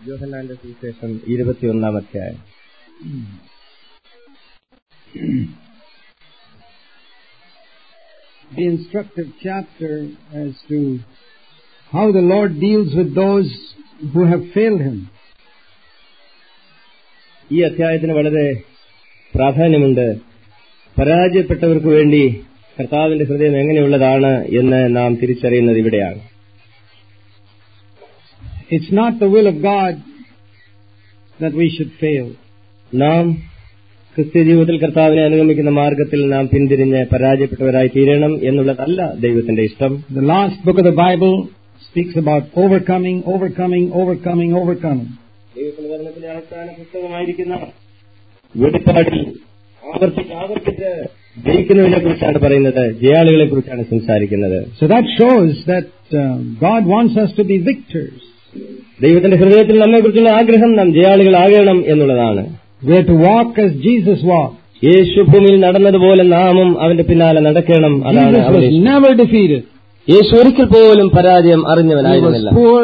യോഹന്നാന്റെ സുവിശേഷം ഇരുപത്തിയൊന്നാം അധ്യായം the instructive chapter as to how the Lord deals with those who have failed Him. ഈ അധ്യായത്തിന് വളരെ പ്രാധാന്യമുണ്ട് പരാജയപ്പെട്ടവർക്ക് വേണ്ടി കർത്താവിന്റെ ഹൃദയം എങ്ങനെയുള്ളതാണ് എന്ന് നാം തിരിച്ചറിയുന്നത് ഇവിടെയാണ് It's not the will of God that we should fail. നാം ക്രിസ്ത്യ ജീവിതത്തിൽ കർത്താവിനെ അനുഗമിക്കുന്ന മാർഗത്തിൽ നാം പിന്തിരിഞ്ഞ് പരാജയപ്പെട്ടവരായി തീരണം എന്നുള്ളതല്ല ദൈവത്തിന്റെ ഇഷ്ടം The last book of the Bible speaks about overcoming, overcoming, overcoming, overcoming. ദൈവത്തിന്റെ ഭരണത്തിലെ അവസാന പുസ്തകമായിരിക്കുന്ന വെളിപ്പാടിൽ ആവർത്തിച്ച് ആവർത്തിച്ച് ജയിക്കുന്നതിനെ കുറിച്ചാണ് പറയുന്നത് ജയാളികളെ കുറിച്ചാണ് സംസാരിക്കുന്നത് So that shows that uh, God wants us to be victors. ദൈവത്തിന്റെ ഹൃദയത്തിൽ നമ്മെ കുറിച്ചുള്ള ആഗ്രഹം നാം ജയാളികളാകണം എന്നുള്ളതാണ് We are to walk as Jesus walked. യേശു ഭൂമിയിൽ നടന്നതുപോലെ നാമും അവന്റെ പിന്നാലെ നടക്കണം അതാണ് Jesus അവന്റെ was ഇഷ്ടം. never defeated. യേശു ഒരിക്കൽ പോലും പരാജയം He was അറിഞ്ഞവനായിരുന്നില്ല poor.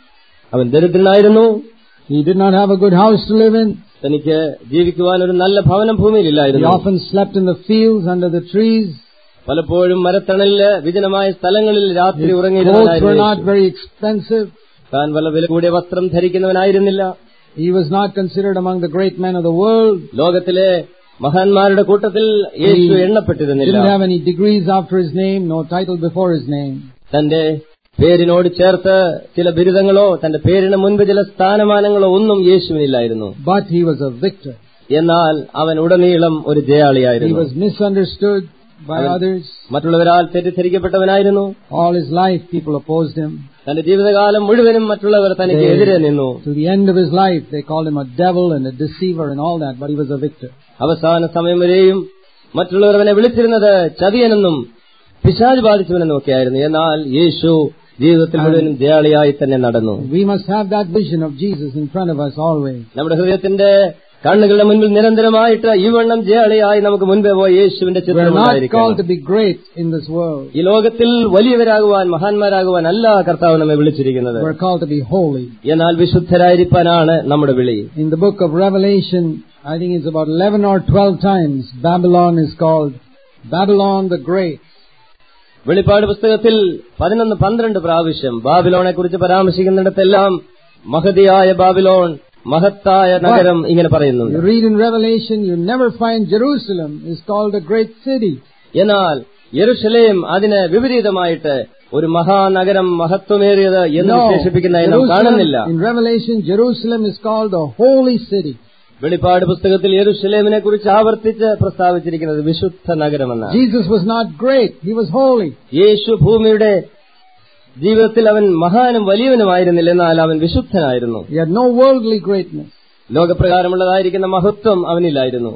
അവൻ ദരിദ്രനായിരുന്നു He did not have a good house to live in. തനിക്ക് ജീവിക്കുവാൻ ഒരു നല്ല ഭവനം He ഭൂമിയിലില്ലായിരുന്നു often slept in the fields under the trees. പലപ്പോഴും മരത്തണലില് വിജനമായ സ്ഥലങ്ങളിൽ രാത്രി His clothes were ഉറങ്ങിയിരുന്നവനായിരുന്നു not very expensive. താൻ വല്ല വില കൂടിയ വസ്ത്രം ധരിക്കുന്നവനായിരുന്നില്ല He was not considered among the great men of the world. ലോകത്തിലെ മഹാന്മാരുടെ കൂട്ടത്തിൽ യേശു He എണ്ണപ്പെട്ടിരുന്നില്ല didn't have any degrees after his name, no title before his name. തന്റെ പേരിനോട് ചേർത്ത് ചില ബിരുദങ്ങളോ തന്റെ പേരിന് മുൻപ് ചില സ്ഥാനമാനങ്ങളോ ഒന്നും യേശുവിനില്ലായിരുന്നു But he was a victor. എന്നാൽ അവൻ ഉടനീളം ഒരു He ജയാളിയായിരുന്നു was misunderstood by Amen. others. മറ്റുള്ളവരാൽ തെറ്റിദ്ധരിക്കപ്പെട്ടവനായിരുന്നു All his life, people opposed him. തന്റെ ജീവിതകാലം മുഴുവനും മറ്റുള്ളവർ തനിക്ക് They- എതിരെ നിന്നു To the end of his life, they called him a devil and a deceiver and all that, but he was a victor. അവസാന സമയം വരെയും മറ്റുള്ളവർ അവനെ വിളിച്ചിരുന്നത് ചതിയനെന്നും പിശാജ് ബാധിച്ചവനെന്നും ഒക്കെയായിരുന്നു എന്നാൽ യേശു ജീവിതത്തിൽ മുഴുവനും ജയാളിയായി തന്നെ നടന്നു We must have that vision of Jesus in front of us always. നമ്മുടെ ഹൃദയത്തിന്റെ കണ്ണുകളുടെ മുൻപിൽ നിരന്തരമായിട്ട് ഈ വണ്ണം ജയാളിയായി നമുക്ക് മുൻപേ പോയി യേശുവിന്റെ We're ചിത്രം not called ഉണ്ടായിരിക്കണം to be great in this world. ഈ ലോകത്തിൽ വലിയവരാകുവാൻ മഹാന്മാരാകുവാൻ അല്ല കർത്താവ് നമ്മെ വിളിച്ചിരിക്കുന്നത് We're called to be holy. എന്നാൽ വിശുദ്ധരായിരിക്കാനാണ് നമ്മുടെ വിളി In the book of Revelation, I think it's about 11 or 12 times, Babylon is called Babylon the Great. വെളിപ്പാട് പുസ്തകത്തിൽ പതിനൊന്ന് പന്ത്രണ്ട് പ്രാവശ്യം ബാബിലോണെ കുറിച്ച് പരാമർശിക്കുന്നിടത്തെല്ലാം മഹതിയായ ബാബിലോൺ മഹത്തായ നഗരം ഇങ്ങനെ You പറയുന്നുണ്ട് read in Revelation, you never find Jerusalem is called a great city. എന്നാൽ യെരുഷലേം അതിന് വിപരീതമായിട്ട് ഒരു മഹാനഗരം മഹത്വമേറിയത് എന്ന് വിശേഷിപ്പിക്കുന്നതായി നാം കാണുന്നില്ല in Revelation, Jerusalem is called a holy city. വെളിപ്പാട് പുസ്തകത്തിൽ യെരുഷലേമിനെ കുറിച്ച് ആവർത്തിച്ച് പ്രസ്താവിച്ചിരിക്കുന്നത് വിശുദ്ധ നഗരമെന്നാണ് Jesus was not great, he was holy. യേശു ഭൂമിയുടെ ജീവിതത്തിൽ അവൻ മഹാനും വലിയവനുമായിരുന്നില്ല എന്നാൽ അവൻ വിശുദ്ധനായിരുന്നു He had no worldly greatness. ലോകപ്രകാരമുള്ളതായിരിക്കുന്ന മഹത്വം അവനില്ലായിരുന്നു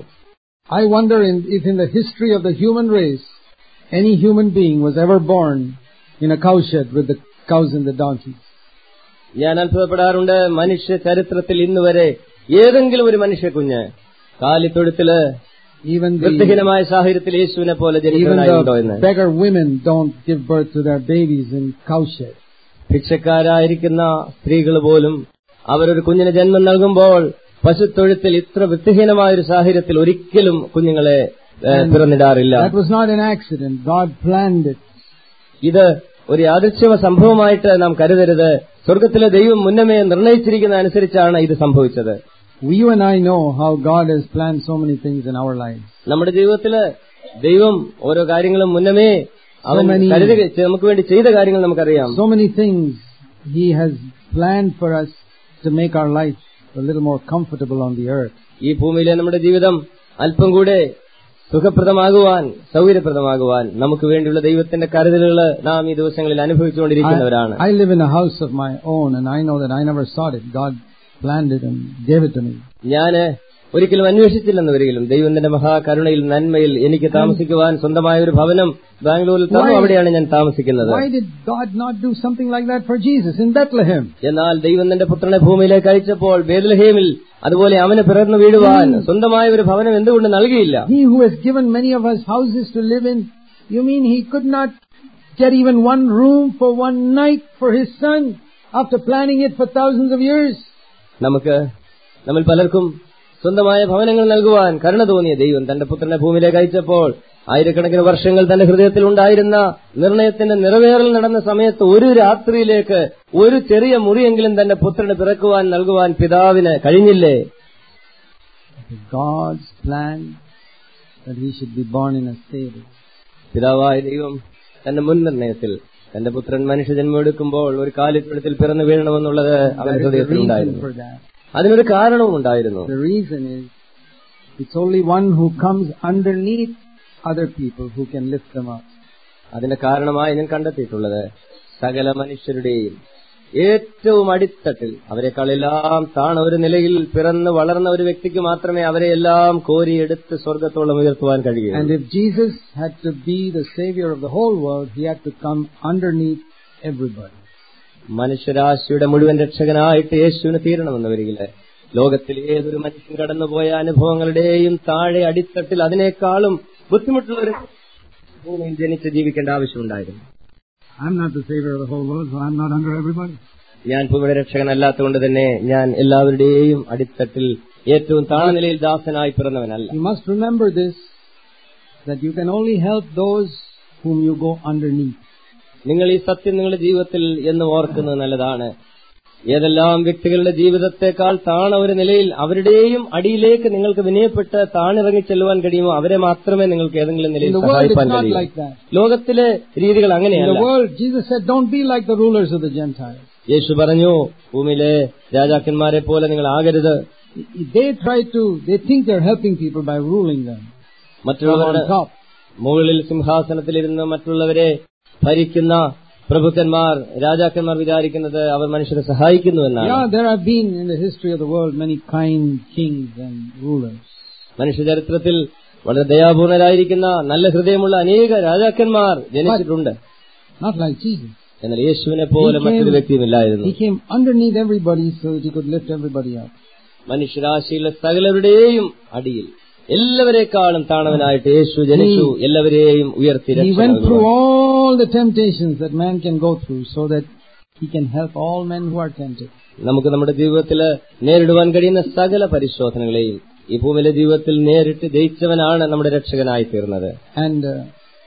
I wonder in, if in the history of the human race, any human being was ever born in a cowshed with the cows and the donkeys. ഞാൻ അത്ഭുതപ്പെടാറുണ്ട് മനുഷ്യ ചരിത്രത്തിൽ ഇന്നുവരെ ഏതെങ്കിലും ഒരു മനുഷ്യ കുഞ്ഞ് കാലിത്തൊഴുത്തില് Even the, വൃത്തിഹീനമായ സാഹചര്യത്തിൽ യേശുവിനെ പോലെ even ജനിക്കുന്നതായിട്ടുണ്ടോ എന്ന് the beggar women don't give birth to their babies in cowshed. ഭിക്ഷക്കാരായിരിക്കുന്ന സ്ത്രീകൾ പോലും അവരൊരു കുഞ്ഞിന് ജന്മം നൽകുമ്പോൾ പശുത്തൊഴുത്തിൽ ഇത്ര വൃത്തിഹീനമായ ഒരു സാഹചര്യത്തിൽ ഒരിക്കലും കുഞ്ഞുങ്ങളെ ഏ, പിറന്നിടാറില്ല That was not an accident. God planned it. ഇത് ഒരു യാദൃശ്യമ സംഭവമായിട്ട് നാം കരുതരുത് സ്വർഗത്തിലെ ദൈവം മുന്നമേ നിർണയിച്ചിരിക്കുന്ന അനുസരിച്ചാണ് ഇത് സംഭവിച്ചത് You and I know how God has planned so many things in our lives. നമ്മുടെ ജീവിതത്തില് ദൈവം ഓരോ കാര്യങ്ങളും മുന്നമേ അവൻ So many- കരുതി നമുക്ക് വേണ്ടി ചെയ്ത കാര്യങ്ങൾ നമുക്കറിയാം So many things He has planned for us to make our life a little more comfortable on the earth. ഈ ഭൂമിയിലെ നമ്മുടെ ജീവിതം അല്പം കൂടെ സുഖപ്രദമാകുവാൻ സൗകര്യപ്രദമാകുവാൻ നമുക്ക് വേണ്ടിയുള്ള ദൈവത്തിന്റെ കരുതലുകൾ നാം ഈ ദിവസങ്ങളിൽ അനുഭവിച്ചുകൊണ്ടിരിക്കുന്നവരാണ് I, I live in a house of my own and I know that I never sought it. God planned it and gave it to me. ഞാന് ഒരിക്കലും അന്വേഷിച്ചില്ലെന്ന് വരികിലും ദൈവത്തിന്റെ മഹാകരുണയിൽ നന്മയിൽ എനിക്ക് താമസിക്കുവാൻ സ്വന്തമായ ഒരു ഭവനം ബാംഗ്ലൂരിൽ തന്നു Why- അവിടെയാണ് ഞാൻ താമസിക്കുന്നത് Why did God not do something like that for Jesus in Bethlehem? എന്നാൽ ദൈവം തന്റെ പുത്രനെ ഭൂമിയിലേക്ക് അയച്ചപ്പോൾ ബേദലഹേമിൽ അതുപോലെ അവന് പിറന്നു വീഴുവാൻ സ്വന്തമായ ഒരു ഭവനം എന്തുകൊണ്ട് നൽകിയില്ല He who has given many of us houses to live in, you mean he could not get even one room for one night for his son after planning it for thousands of years? നമുക്ക് നമ്മൾ പലർക്കും സ്വന്തമായ ഭവനങ്ങൾ നൽകുവാൻ കരുണ തോന്നിയ ദൈവം തന്റെ പുത്രനെ ഭൂമിയിലേക്ക് അയച്ചപ്പോൾ ആയിരക്കണക്കിന് വർഷങ്ങൾ തന്റെ ഹൃദയത്തിൽ ഉണ്ടായിരുന്ന നിർണയത്തിന്റെ നിറവേറൽ നടന്ന സമയത്ത് ഒരു രാത്രിയിലേക്ക് ഒരു ചെറിയ മുറിയെങ്കിലും തന്റെ പുത്രന് പിറക്കുവാൻ നൽകുവാൻ പിതാവിന് കഴിഞ്ഞില്ലേ God's plan that he should be born in a stable. പിതാവായ ദൈവം തന്റെ മുൻ നിർണയത്തിൽ തന്റെ പുത്രൻ മനുഷ്യജന്മം എടുക്കുമ്പോൾ ഒരു കാലിപ്പഴത്തിൽ പിറന്നു വീഴണമെന്നുള്ളത് അവന്റെ There is a ഹൃദയത്തിൽ reason ഉണ്ടായിരുന്നു for that. അതിനൊരു കാരണവും ഉണ്ടായിരുന്നു The reason is it's only one who comes underneath other people who can lift them up. അതിന്റെ കാരണമായി ഞാൻ കണ്ടെത്തിയിട്ടുള്ളത് സകല മനുഷ്യരുടെയും ഏറ്റവും അടിത്തട്ടിൽ അവരെക്കാളെല്ലാം താണ ഒരു നിലയിൽ പിറന്ന് വളർന്ന ഒരു വ്യക്തിക്ക് മാത്രമേ അവരെ എല്ലാം കോരിയെടുത്ത് സ്വർഗത്തോളം ഉയർത്തുവാൻ കഴിയൂ And if Jesus had to be the savior of the whole world, he had to come underneath everybody. മനുഷ്യരാശിയുടെ മുഴുവൻ രക്ഷകനായിട്ട് യേശുവിന് തീരണമെന്ന് വരികില് ലോകത്തിൽ ഏതൊരു മനുഷ്യൻ കടന്നുപോയ അനുഭവങ്ങളുടെയും താഴെ അടിത്തട്ടിൽ അതിനേക്കാളും ബുദ്ധിമുട്ടുള്ള ഒരു ഭൂമിയിൽ ജനിച്ച് ജീവിക്കേണ്ട ആവശ്യമുണ്ടായിരുന്നു I'm not the savior of the whole world, so I'm not under everybody. ഞാൻ ഭൂമിയുടെ രക്ഷകനല്ലാത്തതുകൊണ്ട് തന്നെ ഞാൻ എല്ലാവരുടെയും അടിത്തട്ടിൽ ഏറ്റവും താണ നിലയിൽ ദാസനായി പിറന്നവനല്ല You must remember this, that you can only help those whom you go underneath. നിങ്ങൾ ഈ സത്യം നിങ്ങളുടെ ജീവിതത്തിൽ എന്ന് ഓർക്കുന്നത് നല്ലതാണ് ഏതെല്ലാം വ്യക്തികളുടെ ജീവിതത്തെക്കാൾ താണ ഒരു നിലയിൽ അവരുടെയും അടിയിലേക്ക് നിങ്ങൾക്ക് വിനയപ്പെട്ട് താണിറങ്ങി ചെല്ലുവാൻ കഴിയുമോ അവരെ മാത്രമേ നിങ്ങൾക്ക് ഏതെങ്കിലും In നിലയിൽ the world, it's സഹായിക്കാൻ not കഴിയൂ like that. ലോകത്തിലെ രീതികൾ In അങ്ങനെയല്ല the world, Jesus said, don't be like the rulers of the Gentiles. യേശു പറഞ്ഞു ഭൂമിയിലെ രാജാക്കന്മാരെ പോലെ നിങ്ങൾ ആകരുത് They try to, they think they're helping people by ruling them from മറ്റുള്ളവരുടെ on top. മുകളിൽ സിംഹാസനത്തിലിരുന്ന് മറ്റുള്ളവരെ ഭരിക്കുന്ന പ്രഭുക്കന്മാർ രാജാക്കന്മാർ വിചാരിക്കുന്നത് അവർ മനുഷ്യരെ സഹായിക്കുന്നു എന്നാണ് Yeah, there have been in the history of the world many kind kings and rulers. മനുഷ്യചരിത്രത്തിൽ വളരെ ദയാപൂർണരായിരിക്കുന്ന നല്ല ഹൃദയമുള്ള അനേക രാജാക്കന്മാർ ജനിച്ചിട്ടുണ്ട് Not like Jesus. എന്നാൽ യേശുവിനെ പോലെ He മറ്റൊരു came- വ്യക്തിയുമില്ലായിരുന്നു He came underneath everybody so that he could lift everybody up. മനുഷ്യരാശിയിലെ സകലരുടെയും അടിയിൽ എല്ലാവരെക്കാളും താണവനായിട്ട് യേശു ജനിച്ചു എല്ലാവരെയും ഉയർത്തി He രക്ഷ went through നൽകുവാൻ. all the temptations that man can go through so that he can help all men who are tempted. നമുക്ക് നമ്മുടെ ജീവിതത്തിൽ നേരിടുവാൻ കഴിയുന്ന സകല പരിശോധനകളെയും ഈ ഭൂമിയിലെ ജീവിതത്തിൽ നേരിട്ട് ജയിച്ചവനാണ് നമ്മുടെ രക്ഷകനായി തീർന്നത് And uh,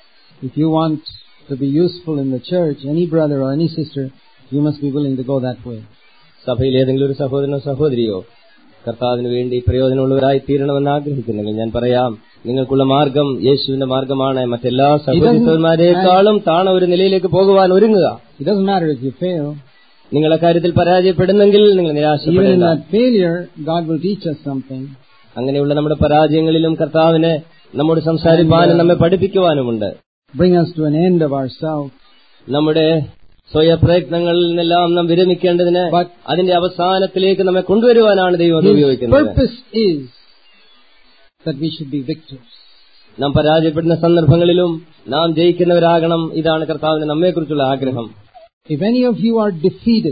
if you want to be useful in the church, any brother or any sister, you must be willing to go that way. സഭയിൽ ഏതെങ്കിലും ഒരു സഹോദരനോ സഹോദരിയോ കർത്താവിന് വേണ്ടി പ്രയോജനമുള്ളവരായി തീരണമെന്ന് ആഗ്രഹിക്കുന്നെങ്കിൽ ഞാൻ പറയാം നിങ്ങൾക്കുള്ള മാർഗം യേശുവിന്റെ മാർഗമാണ് മറ്റെല്ലാ സഹോദരന്മാരെക്കാളും താണ ഒരു നിലയിലേക്ക് പോകുവാൻ ഒരുങ്ങുക It doesn't matter if you fail. നിങ്ങൾ അക്കാര്യത്തിൽ പരാജയപ്പെടുന്നെങ്കിൽ നിങ്ങൾ Even in നിരാശപ്പെടേണ്ട that failure, God will teach us something. അങ്ങനെയുള്ള നമ്മുടെ പരാജയങ്ങളിലും കർത്താവിന് നമ്മോട് സംസാരിപ്പാനും നമ്മെ പഠിപ്പിക്കുവാനുമുണ്ട് Bring us to an end of ourselves. നമ്മുടെ സ്വയപ്രയത്നങ്ങളിൽ നിന്നെല്ലാം നാം വിരമിക്കേണ്ടതിന് But- അതിന്റെ അവസാനത്തിലേക്ക് നമ്മെ കൊണ്ടുവരുവാനാണ് ദൈവം അത് His ഉപയോഗിക്കുന്നത് purpose is that we should be victors. നാം പരാജയപ്പെടുന്ന സന്ദർഭങ്ങളിലും നാം ജയിക്കുന്നവരാകണം ഇതാണ് കർത്താവിന് നമ്മെക്കുറിച്ചുള്ള ആഗ്രഹം If any of you are defeated,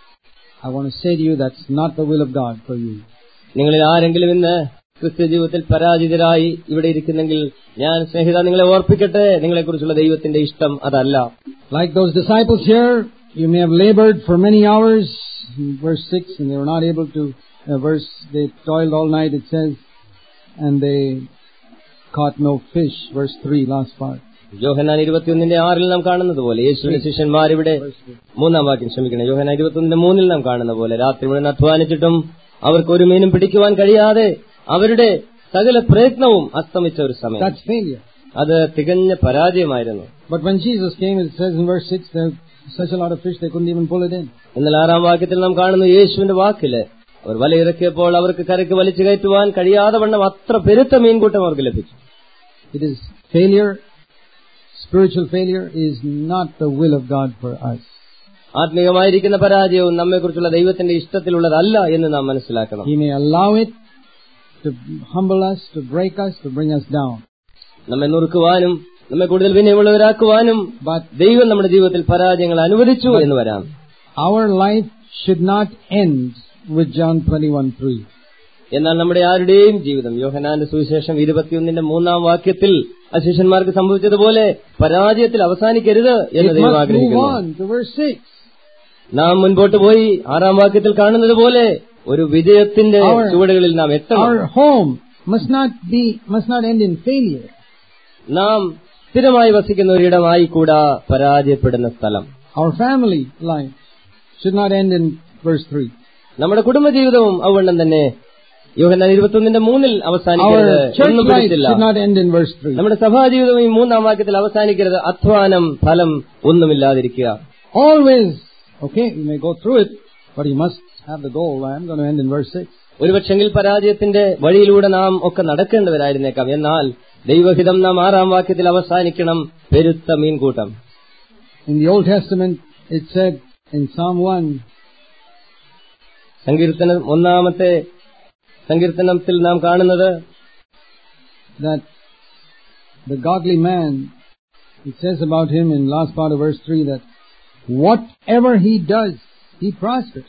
I want to say to you that's not the will of God for you. നിങ്ങളിൽ ആരെങ്കിലും ഇന്ന് ക്രിസ്ത്യ ജീവിതത്തിൽ പരാജിതരായി ഇവിടെ ഇരിക്കുന്നെങ്കിൽ ഞാൻ സ്നേഹിത നിങ്ങളെ ഓർപ്പിക്കട്ടെ നിങ്ങളെക്കുറിച്ചുള്ള ദൈവത്തിന്റെ ഇഷ്ടം അതല്ല Like those disciples here, you may have labored for many hours, in verse 6, and they were not able to, uh, verse, they toiled all night, it says, and they caught no fish, verse 3, last part. Yohanan ഇരുപത്തിയൊന്നിന്റെ ആറിൽ നാം കാണുന്നത് പോലെ യേശുവിന്റെ ശിഷ്യന്മാർ ഇവിടെ മൂന്നാം വാക്യം ക്ഷമിക്കണം യോഹനാൻ ഇരുപത്തിയൊന്നിന്റെ മൂന്നിൽ നാം കാണുന്ന പോലെ രാത്രി മുഴുവൻ അധ്വാനിച്ചിട്ടും അവർക്ക് ഒരു മീനും പിടിക്കുവാൻ കഴിയാതെ അവരുടെ സകല പ്രയത്നവും അസ്തമിച്ച ഒരു സമയം That's failure. അത് തികഞ്ഞ പരാജയമായിരുന്നു But when Jesus came, it says in verse 6, there was such a lot of fish they couldn't even pull it in. എന്നാൽ ആറാം വാക്യത്തിൽ നാം കാണുന്നു യേശുവിന്റെ വാക്കില് അവർ വലയിറക്കിയപ്പോൾ അവർക്ക് കരയ്ക്ക് വലിച്ചു കയറ്റുവാൻ കഴിയാതെ വണ്ണം അത്ര പെരുത്ത മീൻകൂട്ടം അവർക്ക് ലഭിച്ചു It is failure, spiritual failure is not the will of God for us. ആത്മീയമായിരിക്കുന്ന പരാജയവും നമ്മെക്കുറിച്ചുള്ള ദൈവത്തിന്റെ ഇഷ്ടത്തിലുള്ളതല്ല എന്ന് നാം മനസ്സിലാക്കണം He may allow it to humble us, to break us, to bring us down. നമ്മെ നുറുക്കുവാനും നമ്മെ കൂടുതൽ വിനയമുള്ളവരാക്കുവാനും But ദൈവം നമ്മുടെ ജീവിതത്തിൽ പരാജയങ്ങൾ അനുവദിച്ചു എന്ന് വരാം our life should not end with John 21 3. എന്നാൽ നമ്മുടെ ആരുടെയും ജീവിതം യോഹനാന്റെ സുവിശേഷം ഇരുപത്തിയൊന്നിന്റെ മൂന്നാം വാക്യത്തിൽ അശിഷ്യന്മാർക്ക് സംഭവിച്ചതുപോലെ പരാജയത്തിൽ അവസാനിക്കരുത് എന്ന് It ദൈവം must move ആഗ്രഹിക്കുന്നു on to verse 6. നാം മുൻപോട്ട് പോയി ആറാം വാക്യത്തിൽ കാണുന്നത് പോലെ ഒരു വിജയത്തിന്റെ Our- ചുവടുകളിൽ നാം എത്തണം Our home must not be, must not end in failure. നാം സ്ഥിരമായി വസിക്കുന്ന ഒരിടമായി കൂടാ പരാജയപ്പെടുന്ന സ്ഥലം Our family life should not end in verse 3. നമ്മുടെ കുടുംബജീവിതവും അവണ്ണം തന്നെ യോഹന്നാൻ ഇരുപത്തൊന്നിന്റെ മൂന്നിൽ അവസാനിക്കരുത് Our church ഒന്നും life പിടിച്ചില്ല should not end in verse 3. നമ്മുടെ സഭാജീവിതവും ഈ മൂന്നാം വാക്യത്തിൽ അവസാനിക്കരുത് അധ്വാനം ഫലം ഒന്നുമില്ലാതിരിക്കുക Always, okay, you may go through it, but you must have the goal. I'm going to end in verse 6. ഒരുപക്ഷെങ്കിൽ പരാജയത്തിന്റെ വഴിയിലൂടെ നാം ഒക്കെ നടക്കേണ്ടവരായിരുന്നേക്കാം എന്നാൽ ദൈവഹിതം നാം ആറാം വാക്യത്തിൽ അവസാനിക്കണം പെരുത്ത മീൻകൂട്ടം In the Old Testament, it said in Psalm 1, സങ്കീർത്തനം ഒന്നാമത്തെ സങ്കീർത്തനത്തിൽ നാം കാണുന്നത് that the godly man, it says about him in last part of verse 3 that whatever he does, he prospers.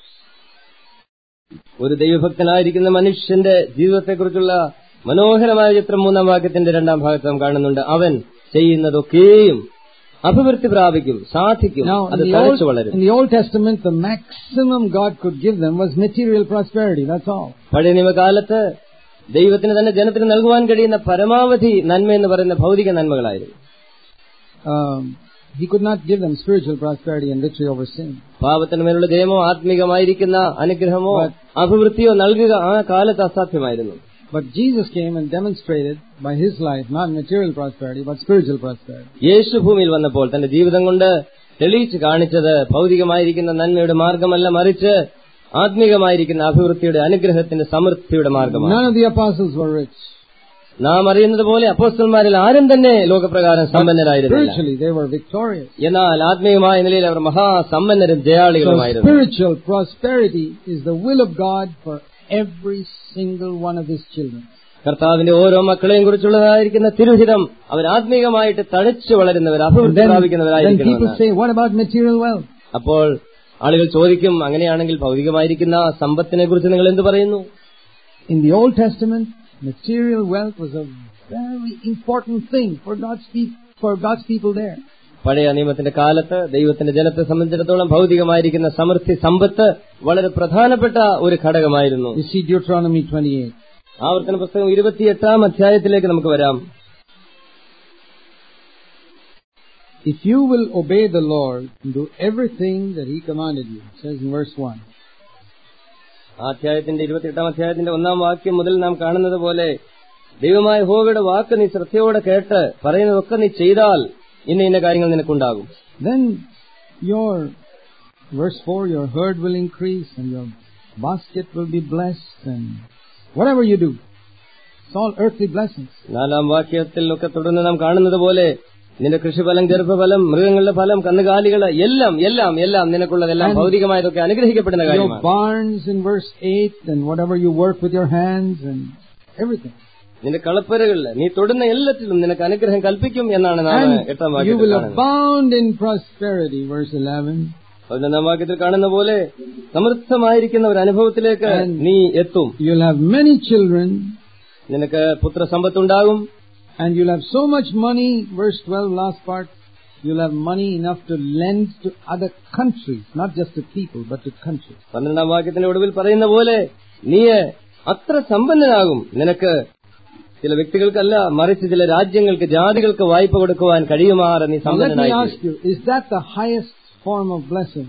ഒരു ദൈവഭക്തനായിരിക്കുന്ന മനുഷ്യന്റെ ജീവിതത്തെക്കുറിച്ചുള്ള മനോഹരമായ ചിത്രം മൂന്നാം വാക്യത്തിന്റെ രണ്ടാം ഭാഗത്ത് നാം കാണുന്നുണ്ട് അവൻ ചെയ്യുന്നതൊക്കെയും അഭിവൃദ്ധി പ്രാപിക്കും സാധിക്കും Now, അത് in the, തഴച്ചു Old, വളരും in the Old Testament, the maximum God could give them was material prosperity, that's all. പഴയ നിയമകാലത്ത് ദൈവത്തിന് തന്നെ ജനത്തിന് നൽകുവാൻ കഴിയുന്ന പരമാവധി നന്മ എന്ന് പറയുന്ന ഭൗതിക നന്മകളായിരുന്നു Um, he could not give them spiritual prosperity and victory over sin. പാപത്തിന് മേലുള്ള ജയമോ ആത്മീകമായിരിക്കുന്ന അനുഗ്രഹമോ അഭിവൃദ്ധിയോ നൽകുക ആ കാലത്ത് അസാധ്യമായിരുന്നു But Jesus came and demonstrated by his life not material prosperity, but spiritual prosperity. യേശു ഭൂമിയിൽ വന്നപ്പോൾ തന്റെ ജീവിതം കൊണ്ട് തെളിയിച്ചു കാണിച്ചത് ഭൗതികമായിരിക്കുന്ന നന്മയുടെ മാർഗമല്ല മറിച്ച് ആത്മീകമായിരിക്കുന്ന അഭിവൃദ്ധിയുടെ അനുഗ്രഹത്തിന്റെ സമൃദ്ധിയുടെ മാർഗമാണ് None of the apostles were rich. നാം അറിയുന്നത് പോലെ അപ്പോസ്റ്റന്മാരിൽ ആരും തന്നെ ലോകപ്രകാരം സമ്പന്നരായിരുന്നില്ല Spiritually, they were victorious. എന്നാൽ ആത്മീയമായ നിലയിൽ അവർ മഹാസമ്പന്നരും So ജയാളികളുമായിരുന്നു spiritual prosperity is the will of God for every single one of his children. കർത്താവിന്റെ ഓരോ മക്കളെയും കുറിച്ചുള്ളതായിരിക്കുന്ന തിരുഹിതം അവർ ആത്മീകമായിട്ട് തഴച്ചു വളരുന്നവർ And അഭിവൃദ്ധി then, then പ്രാപിക്കുന്നവരായിരിക്കണം people say, what about material wealth? അപ്പോൾ ആളുകൾ ചോദിക്കും അങ്ങനെയാണെങ്കിൽ ഭൗതികമായിരിക്കുന്ന സമ്പത്തിനെ കുറിച്ച് നിങ്ങൾ എന്ത് പറയുന്നു In the Old Testament, material wealth was a very important thing for God's, pe- for God's people there. പഴയ നിയമത്തിന്റെ കാലത്ത് ദൈവത്തിന്റെ ജനത്തെ സംബന്ധിച്ചിടത്തോളം ഭൗതികമായിരിക്കുന്ന സമൃദ്ധി സമ്പത്ത് വളരെ പ്രധാനപ്പെട്ട ഒരു ഘടകമായിരുന്നു You see Deuteronomy 28. ആവർത്തന പുസ്തകം ഇരുപത്തിയെട്ടാം അധ്യായത്തിലേക്ക് നമുക്ക് വരാം If you will obey the Lord and do everything that He commanded you, it says in verse 1. ആ അധ്യായത്തിന്റെ ഇരുപത്തിയെട്ടാം അധ്യായത്തിന്റെ ഒന്നാം വാക്യം മുതൽ നാം കാണുന്നത് പോലെ ദൈവമായ ഹോവയുടെ വാക്ക് നീ ശ്രദ്ധയോടെ കേട്ട് പറയുന്നതൊക്കെ നീ ചെയ്താൽ ഇന്ന ഇന്ന കാര്യങ്ങൾ നിനക്കുണ്ടാകും Then your, verse 4, your herd will increase and your basket will be blessed and whatever you do. It's all earthly blessings. നാലാം വാക്യത്തിൽ ഒക്കെ തുടർന്ന് നാം കാണുന്നത് പോലെ നിന്റെ കൃഷിഫലം ഗർഭഫലം മൃഗങ്ങളുടെ ഫലം കന്നുകാലികള് എല്ലാം എല്ലാം എല്ലാം നിനക്കുള്ളതെല്ലാം And ഭൗതികമായതൊക്കെ അനുഗ്രഹിക്കപ്പെടുന്ന Your കാര്യമാണ് barns in verse 8 and whatever you work with your hands and everything. നിന്റെ കളപ്പരകളില് നീ തൊടുന്ന എല്ലാറ്റിലും നിനക്ക് അനുഗ്രഹം കൽപ്പിക്കും എന്നാണ് നാം എട്ടാം And you വാക്യത്തിൽ will കാണുന്നത് abound in prosperity, verse 11. പതിനൊന്നാം വാക്യത്തിൽ കാണുന്ന പോലെ സമൃദ്ധമായിരിക്കുന്ന ഒരു അനുഭവത്തിലേക്ക് And- നീ എത്തും You'll have many children നിനക്ക് പുത്രസമ്പത്തുണ്ടാകും and you'll have so much money, verse 12, last part, you'll have money enough to lend to other countries, not just to people, but to countries. പന്ത്രണ്ടാം വാക്യത്തിന്റെ ഒടുവിൽ പറയുന്ന പോലെ നീ അത്ര സമ്പന്നനാകും നിനക്ക് ചില വ്യക്തികൾക്കല്ല മറിച്ച് ചില രാജ്യങ്ങൾക്ക് ജാതികൾക്ക് വായ്പ കൊടുക്കുവാൻ കഴിയുമാറ് നീ Now let me സമ്പന്നനായി ask you, is that the highest form of blessing?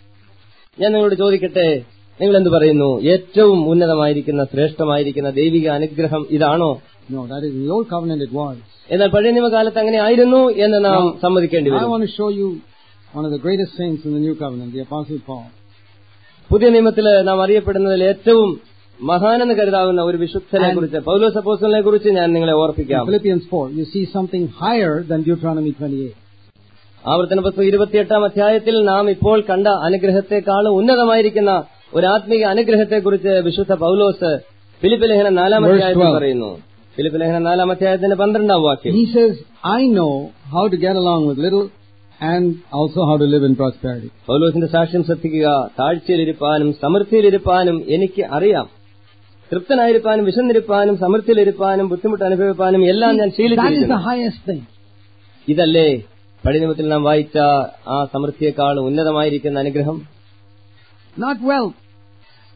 ഞാൻ നിങ്ങളോട് ചോദിക്കട്ടെ നിങ്ങൾ എന്ത് പറയുന്നു ഏറ്റവും ഉന്നതമായിരിക്കുന്ന ശ്രേഷ്ഠമായിരിക്കുന്ന ദൈവിക അനുഗ്രഹം ഇതാണോ No, that is in the old covenant it was. എന്നാൽ പഴയ നിയമകാലത്ത് അങ്ങനെ ആയിരുന്നു എന്ന് നാം സമ്മതിക്കേണ്ടി I വരും want to show you one of the greatest saints in the new covenant, the apostle Paul. പുതിയ നിയമത്തില് നാം അറിയപ്പെടുന്നതിൽ ഏറ്റവും മഹാനെന്ന് കരുതാവുന്ന ഒരു വിശുദ്ധനെ കുറിച്ച് പൗലോസ് അപ്പോസ്റ്റലിനെ കുറിച്ച് ഞാൻ നിങ്ങളെ In ഓർപ്പിക്കാം Philippians 4, you see something higher than Deuteronomy 28. ആവർത്തന പുസ്തകം ഇരുപത്തിയെട്ടാം അധ്യായത്തിൽ നാം ഇപ്പോൾ കണ്ട അനുഗ്രഹത്തെക്കാളും ഉന്നതമായിരിക്കുന്ന ഒരു ആത്മീക അനുഗ്രഹത്തെക്കുറിച്ച് വിശുദ്ധ പൗലോസ് ഫിലിപ്പ് ലേഖനം നാലാം Verse അധ്യായത്തിൽ 12. പറയുന്നു ഫിലിപ്പ് ലേഖനം നാലാം അധ്യായത്തിന്റെ പന്ത്രണ്ടാം വാക്യം He says, I know how to get along with little and also how to live in prosperity. പൗലോസിന്റെ സാക്ഷ്യം ശ്രദ്ധിക്കുക താഴ്ചയിലിരിപ്പാനും സമൃദ്ധിയിലിരിപ്പാനും എനിക്ക് അറിയാം തൃപ്തനായിരിക്കാനും വിശന്നിരിപ്പാനും സമൃദ്ധിയിലിരിപ്പാനും ബുദ്ധിമുട്ട് അനുഭവിപ്പാനും എല്ലാം ഞാൻ That is the ശീലിച്ചിരിക്കുന്നു highest thing. ഇതല്ലേ പടിനിമത്തിൽ നാം വായിച്ച ആ സമൃദ്ധിയെക്കാളും ഉന്നതമായിരിക്കുന്ന അനുഗ്രഹം Not wealth.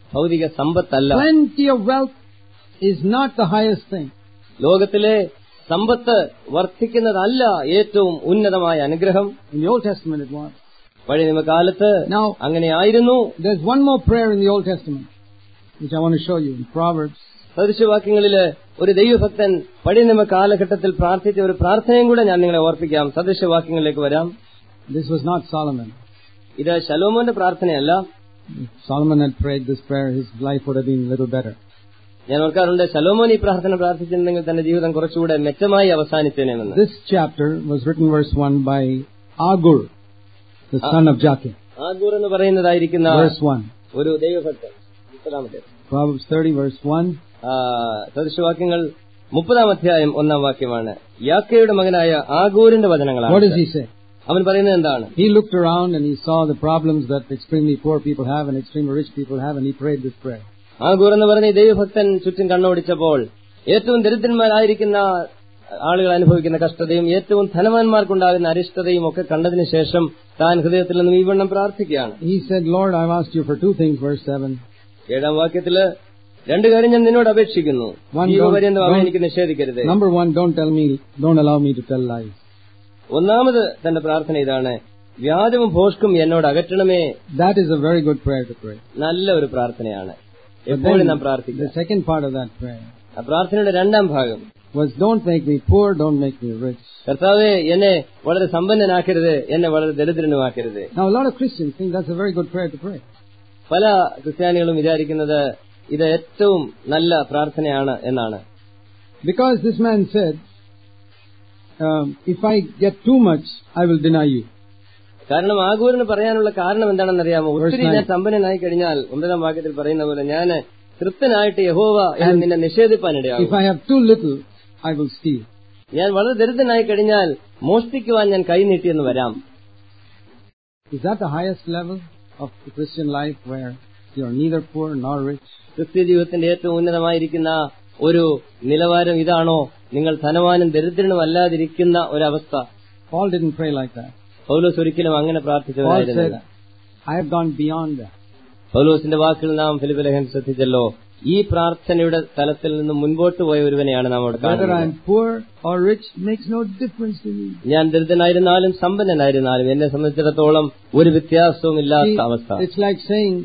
ഭൗതിക സമ്പത്തല്ല Plenty of wealth is not the highest thing. ലോകത്തിലെ സമ്പത്ത് വർദ്ധിക്കുന്നതല്ല ഏറ്റവും ഉന്നതമായ അനുഗ്രഹം In the Old Testament it was. പഴയ നിയമകാലത്ത് Now, അങ്ങനെയായിരുന്നു there's one more prayer in the Old Testament, which I want to show you in Proverbs. സദൃശവാക്യങ്ങളില് ഒരു ദൈവഭക്തൻ പഴയ നിയമ കാലഘട്ടത്തിൽ പ്രാർത്ഥിച്ച ഒരു പ്രാർത്ഥനയും കൂടെ ഞാൻ നിങ്ങളെ ഓർപ്പിക്കാം സദൃശവാക്യങ്ങളിലേക്ക് വരാം This was not Solomon. ഇത് ശലോമോന്റെ പ്രാർത്ഥനയല്ല If Solomon had prayed this prayer, his life would have been a little better. ഞാൻ ഓർക്കാറുണ്ട് ശലോമോൻ ഈ പ്രാർത്ഥന പ്രാർത്ഥിച്ചിരുന്നെങ്കിൽ തന്റെ ജീവിതം കുറച്ചുകൂടെ മെച്ചമായി അവസാനിച്ചേനെന്ന് This chapter was written, verse 1, by Agur, the son of Jakim. ആഗൂർ എന്ന് പറയുന്നതായിരിക്കുന്ന Verse 1. ഒരു ദൈവഭക്തൻ മുപ്പതാമത്തെ Proverbs 30, verse 1. ആ, സദൃശവാക്യങ്ങൾ മുപ്പതാം അധ്യായം ഒന്നാം വാക്യമാണ് യാക്കയുടെ മകനായ ആഗൂരിന്റെ What വചനങ്ങളാണ് does he say? അവൻ പറയുന്നത് എന്താണ് He looked around and he saw the problems that extremely poor people have and extremely rich people have, and he prayed this prayer. ആഗൂർ എന്ന് പറഞ്ഞ ഈ ദൈവഭക്തൻ ചുറ്റും കണ്ണോടിച്ചപ്പോൾ ഏറ്റവും ദരിദ്രന്മാരായിരിക്കുന്ന ആളുകൾ അനുഭവിക്കുന്ന കഷ്ടതയും ഏറ്റവും ധനവാന്മാർക്കുണ്ടാകുന്ന അരിഷ്ടതയും ഒക്കെ കണ്ടതിന് ശേഷം താൻ ഹൃദയത്തിൽ നിന്നും ഈ വണ്ണം പ്രാർത്ഥിക്കുകയാണ് He said, Lord, I've asked you for two things, verse 7. ഏഴാം വാക്യത്തില് രണ്ടു കാര്യം ഞാൻ നിന്നോട് അപേക്ഷിക്കുന്നു One ജീവപര്യന്തം അവ don't- എനിക്ക് നിഷേധിക്കരുത് Number one, don't tell me, don't allow me to tell lies. ഒന്നാമത് തന്റെ പ്രാർത്ഥന ഇതാണ് വ്യാജവും ഭോഷ്കും എന്നോട് അകറ്റണമേ That is a very good prayer to pray. നല്ല ഒരു പ്രാർത്ഥനയാണ് But എപ്പോഴും നാം then, പ്രാർത്ഥിക്കുക the second part of that prayer ആ പ്രാർത്ഥനയുടെ രണ്ടാം ഭാഗം was, don't make me poor, don't make me rich. കർത്താവെ എന്നെ വളരെ സമ്പന്നനാക്കരുത് എന്നെ വളരെ ദരിദ്രനുമാക്കരുത് Now, a lot of Christians think that's a very good prayer to pray. പല ക്രിസ്ത്യാനികളും വിചാരിക്കുന്നത് ഇത് ഏറ്റവും നല്ല പ്രാർത്ഥനയാണ് എന്നാണ് Because this man said, um, if I get too much, I will deny you. കാരണം ആഗൂരിന് പറയാനുള്ള കാരണം എന്താണെന്നറിയാമോ ഒത്തിരി Verse nine. ഞാൻ സമ്പന്നനായി കഴിഞ്ഞാൽ ഒമ്പതാം വാക്യത്തിൽ പറയുന്ന പോലെ ഞാൻ തൃപ്തനായിട്ട് യഹോവ എന്ന് നിന്നെ നിഷേധിപ്പാനിടയാകും If I have too little, I will steal. ഞാൻ വളരെ ദരിദ്രനായി കഴിഞ്ഞാൽ മോഷ്ടിക്കുവാൻ ഞാൻ കൈനീട്ടിയെന്ന് വരാം Is that the highest level of the Christian life where you are neither poor nor rich? ക്രിസ്ത്യ ജീവിതത്തിന്റെ ഏറ്റവും ഉന്നതമായിരിക്കുന്ന ഒരു നിലവാരം ഇതാണോ നിങ്ങൾ ധനവാനും ദരിദ്രനും അല്ലാതിരിക്കുന്ന ഒരവസ്ഥ Paul didn't pray like that. പൗലോസ് ഒരിക്കലും അങ്ങനെ Paul പ്രാർത്ഥിച്ചവരായിരുന്നില്ല said, I have gone beyond that. പൗലോസിന്റെ വാക്കുകൾ നാം ഫിലിപ്പിലേഖൻ ശ്രദ്ധിച്ചല്ലോ ഈ പ്രാർത്ഥനയുടെ തലത്തിൽ നിന്ന് മുൻപോട്ട് പോയ ഒരുവനെയാണ് നാം അവിടെ Whether I കാണുന്നത് am poor or rich makes no difference to me. ഞാൻ ദരിദ്രനായിരുന്നാലും സമ്പന്നനായിരുന്നാലും എന്നെ സംബന്ധിച്ചിടത്തോളം ഒരു വ്യത്യാസവും See, ഇല്ലാത്ത അവസ്ഥ it's like saying,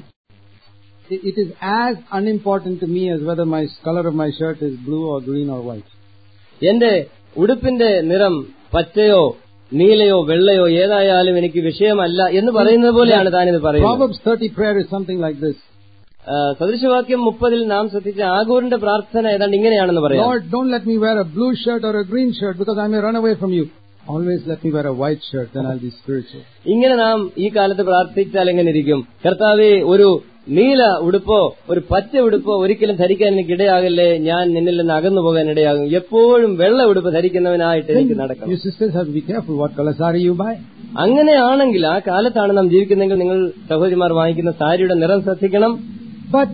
it it is as unimportant to me as whether my color of my shirt is blue or green or white. എന്റെ ഉടുപ്പിന്റെ നിറം പച്ചയോ നീലയോ വെള്ളയോ ഏതായാലും എനിക്ക് വിഷയമല്ല എന്ന് പറയുന്നത് പോലെയാണ് താനിത് പറയുന്നത് Proverbs 30 prayer is something like this. ആ, സദൃശവാക്യം മുപ്പതിൽ നാം ശ്രദ്ധിച്ച ആഗൂറിന്റെ പ്രാർത്ഥന ഏതാണ്ട് ഇങ്ങനെയാണെന്ന് പറയാം Lord, don't let me wear a blue shirt or a green shirt because I may run away from you. Always let me wear a white shirt, then I'll be spiritual. ഇങ്ങനെ നാം ഈ കാലത്ത് പ്രാർത്ഥിച്ചാൽ എങ്ങനെ ഇരിക്കും കർത്താവെ ഒരു നീല ഉടുപ്പോ ഒരു പച്ച ഉടുപ്പോ ഒരിക്കലും ധരിക്കാൻ എനിക്ക് ഇടയാകല്ലേ ഞാൻ നിന്നിൽ നിന്ന് അകന്നു പോകാൻ ഇടയാകും എപ്പോഴും വെള്ള ഉടുപ്പ് ധരിക്കുന്നവനായിട്ട് എനിക്ക് നടക്കണം You sisters have to be careful what color saree you buy. അങ്ങനെയാണെങ്കിൽ ആ കാലത്താണ് നാം ജീവിക്കുന്നെങ്കിൽ നിങ്ങൾ സഹോദരിമാർ വാങ്ങിക്കുന്ന സാരിയുടെ നിറം ശ്രദ്ധിക്കണം But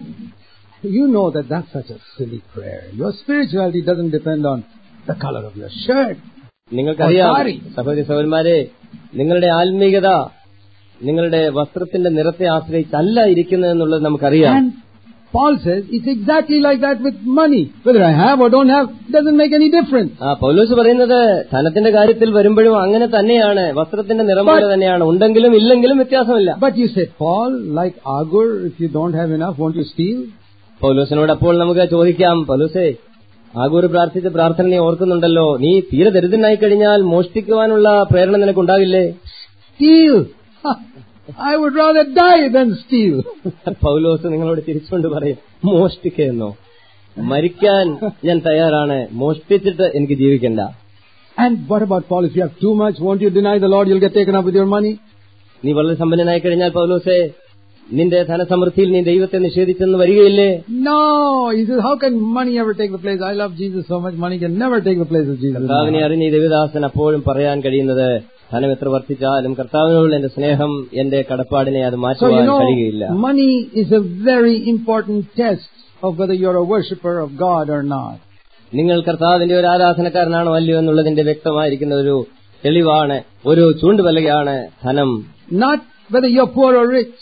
you know that that's such a silly prayer. Your spirituality doesn't depend on the color of your shirt. നിങ്ങൾക്കറിയാം Oh, sorry. സഹോദരി സഹോദരന്മാരെ നിങ്ങളുടെ ആത്മീയത നിങ്ങളുടെ വസ്ത്രത്തിന്റെ നിറത്തെ ആശ്രയിച്ചല്ല ഇരിക്കുന്നത് എന്നുള്ളത് നമുക്കറിയാം And Paul says it's exactly like that with money. Whether I have or don't have doesn't make any difference. ആ പൗലോസ് പറയുന്നത് ധനത്തിന്റെ കാര്യത്തിൽ വരുമ്പോഴും അങ്ങനെ തന്നെയാണ് വസ്ത്രത്തിന്റെ നിറം പോലെ തന്നെയാണ് ഉണ്ടെങ്കിലും ഇല്ലെങ്കിലും വ്യത്യാസമില്ല But you say, Paul, like Agur, if you don't have enough, won't you steal? പൗലോസിനോട് അപ്പോൾ നമുക്ക് ചോദിക്കാം പൗലോസേ ആഗൂർ പ്രാർത്ഥിച്ച പ്രാർത്ഥന നീ ഓർക്കുന്നുണ്ടല്ലോ നീ തീരെ ദരിദ്രനായി കഴിഞ്ഞാൽ മോഷ്ടിക്കുവാനുള്ള പ്രേരണ നിനക്കുണ്ടാകില്ലേ Steal! Ha! I would rather die than steal. പൗലോസ് നിങ്ങളോട് തിരിച്ചുകൊണ്ട് പറയും മോഷ്ടിക്കെന്നോ മരിക്കാൻ ഞാൻ തയ്യാറാണ് മോഷ്ടിച്ചിട്ട് എനിക്ക് ജീവിക്കണ്ട And what about Paul? If you have too much, won't you deny the Lord? You'll get taken up with your money. നീ വളരെ സമ്പന്നനായി കഴിഞ്ഞാൽ പൗലോസേ നിന്റെ ധനസമൃദ്ധിയിൽ നീ ദൈവത്തെ നിഷേധിച്ചെന്ന് വരികയില്ലേ No! He says, how can money ever take the place? I love Jesus so much, money can never take the place of Jesus. in my കർത്താവിനെ heart. അറിഞ്ഞ ഈ ദേവദാസൻ അപ്പോഴും പറയാൻ കഴിയുന്നത് ധനം എത്ര വർദ്ധിച്ചാലും കർത്താവിനോടുള്ള എന്റെ സ്നേഹം എന്റെ കടപ്പാടിനെ അത് So you മാറ്റുവാൻ കഴിയുകയില്ല know, money is a very important test of whether you're a worshipper of God or not. നിങ്ങൾ കർത്താവിന്റെ ഒരു ആരാധനക്കാരനാണോ അല്ലയോ എന്നുള്ളതിന്റെ വ്യക്തമായിരിക്കുന്ന ഒരു തെളിവാണ് ഒരു ചൂണ്ടുപലകയാണ് ധനം Not whether you're poor or rich.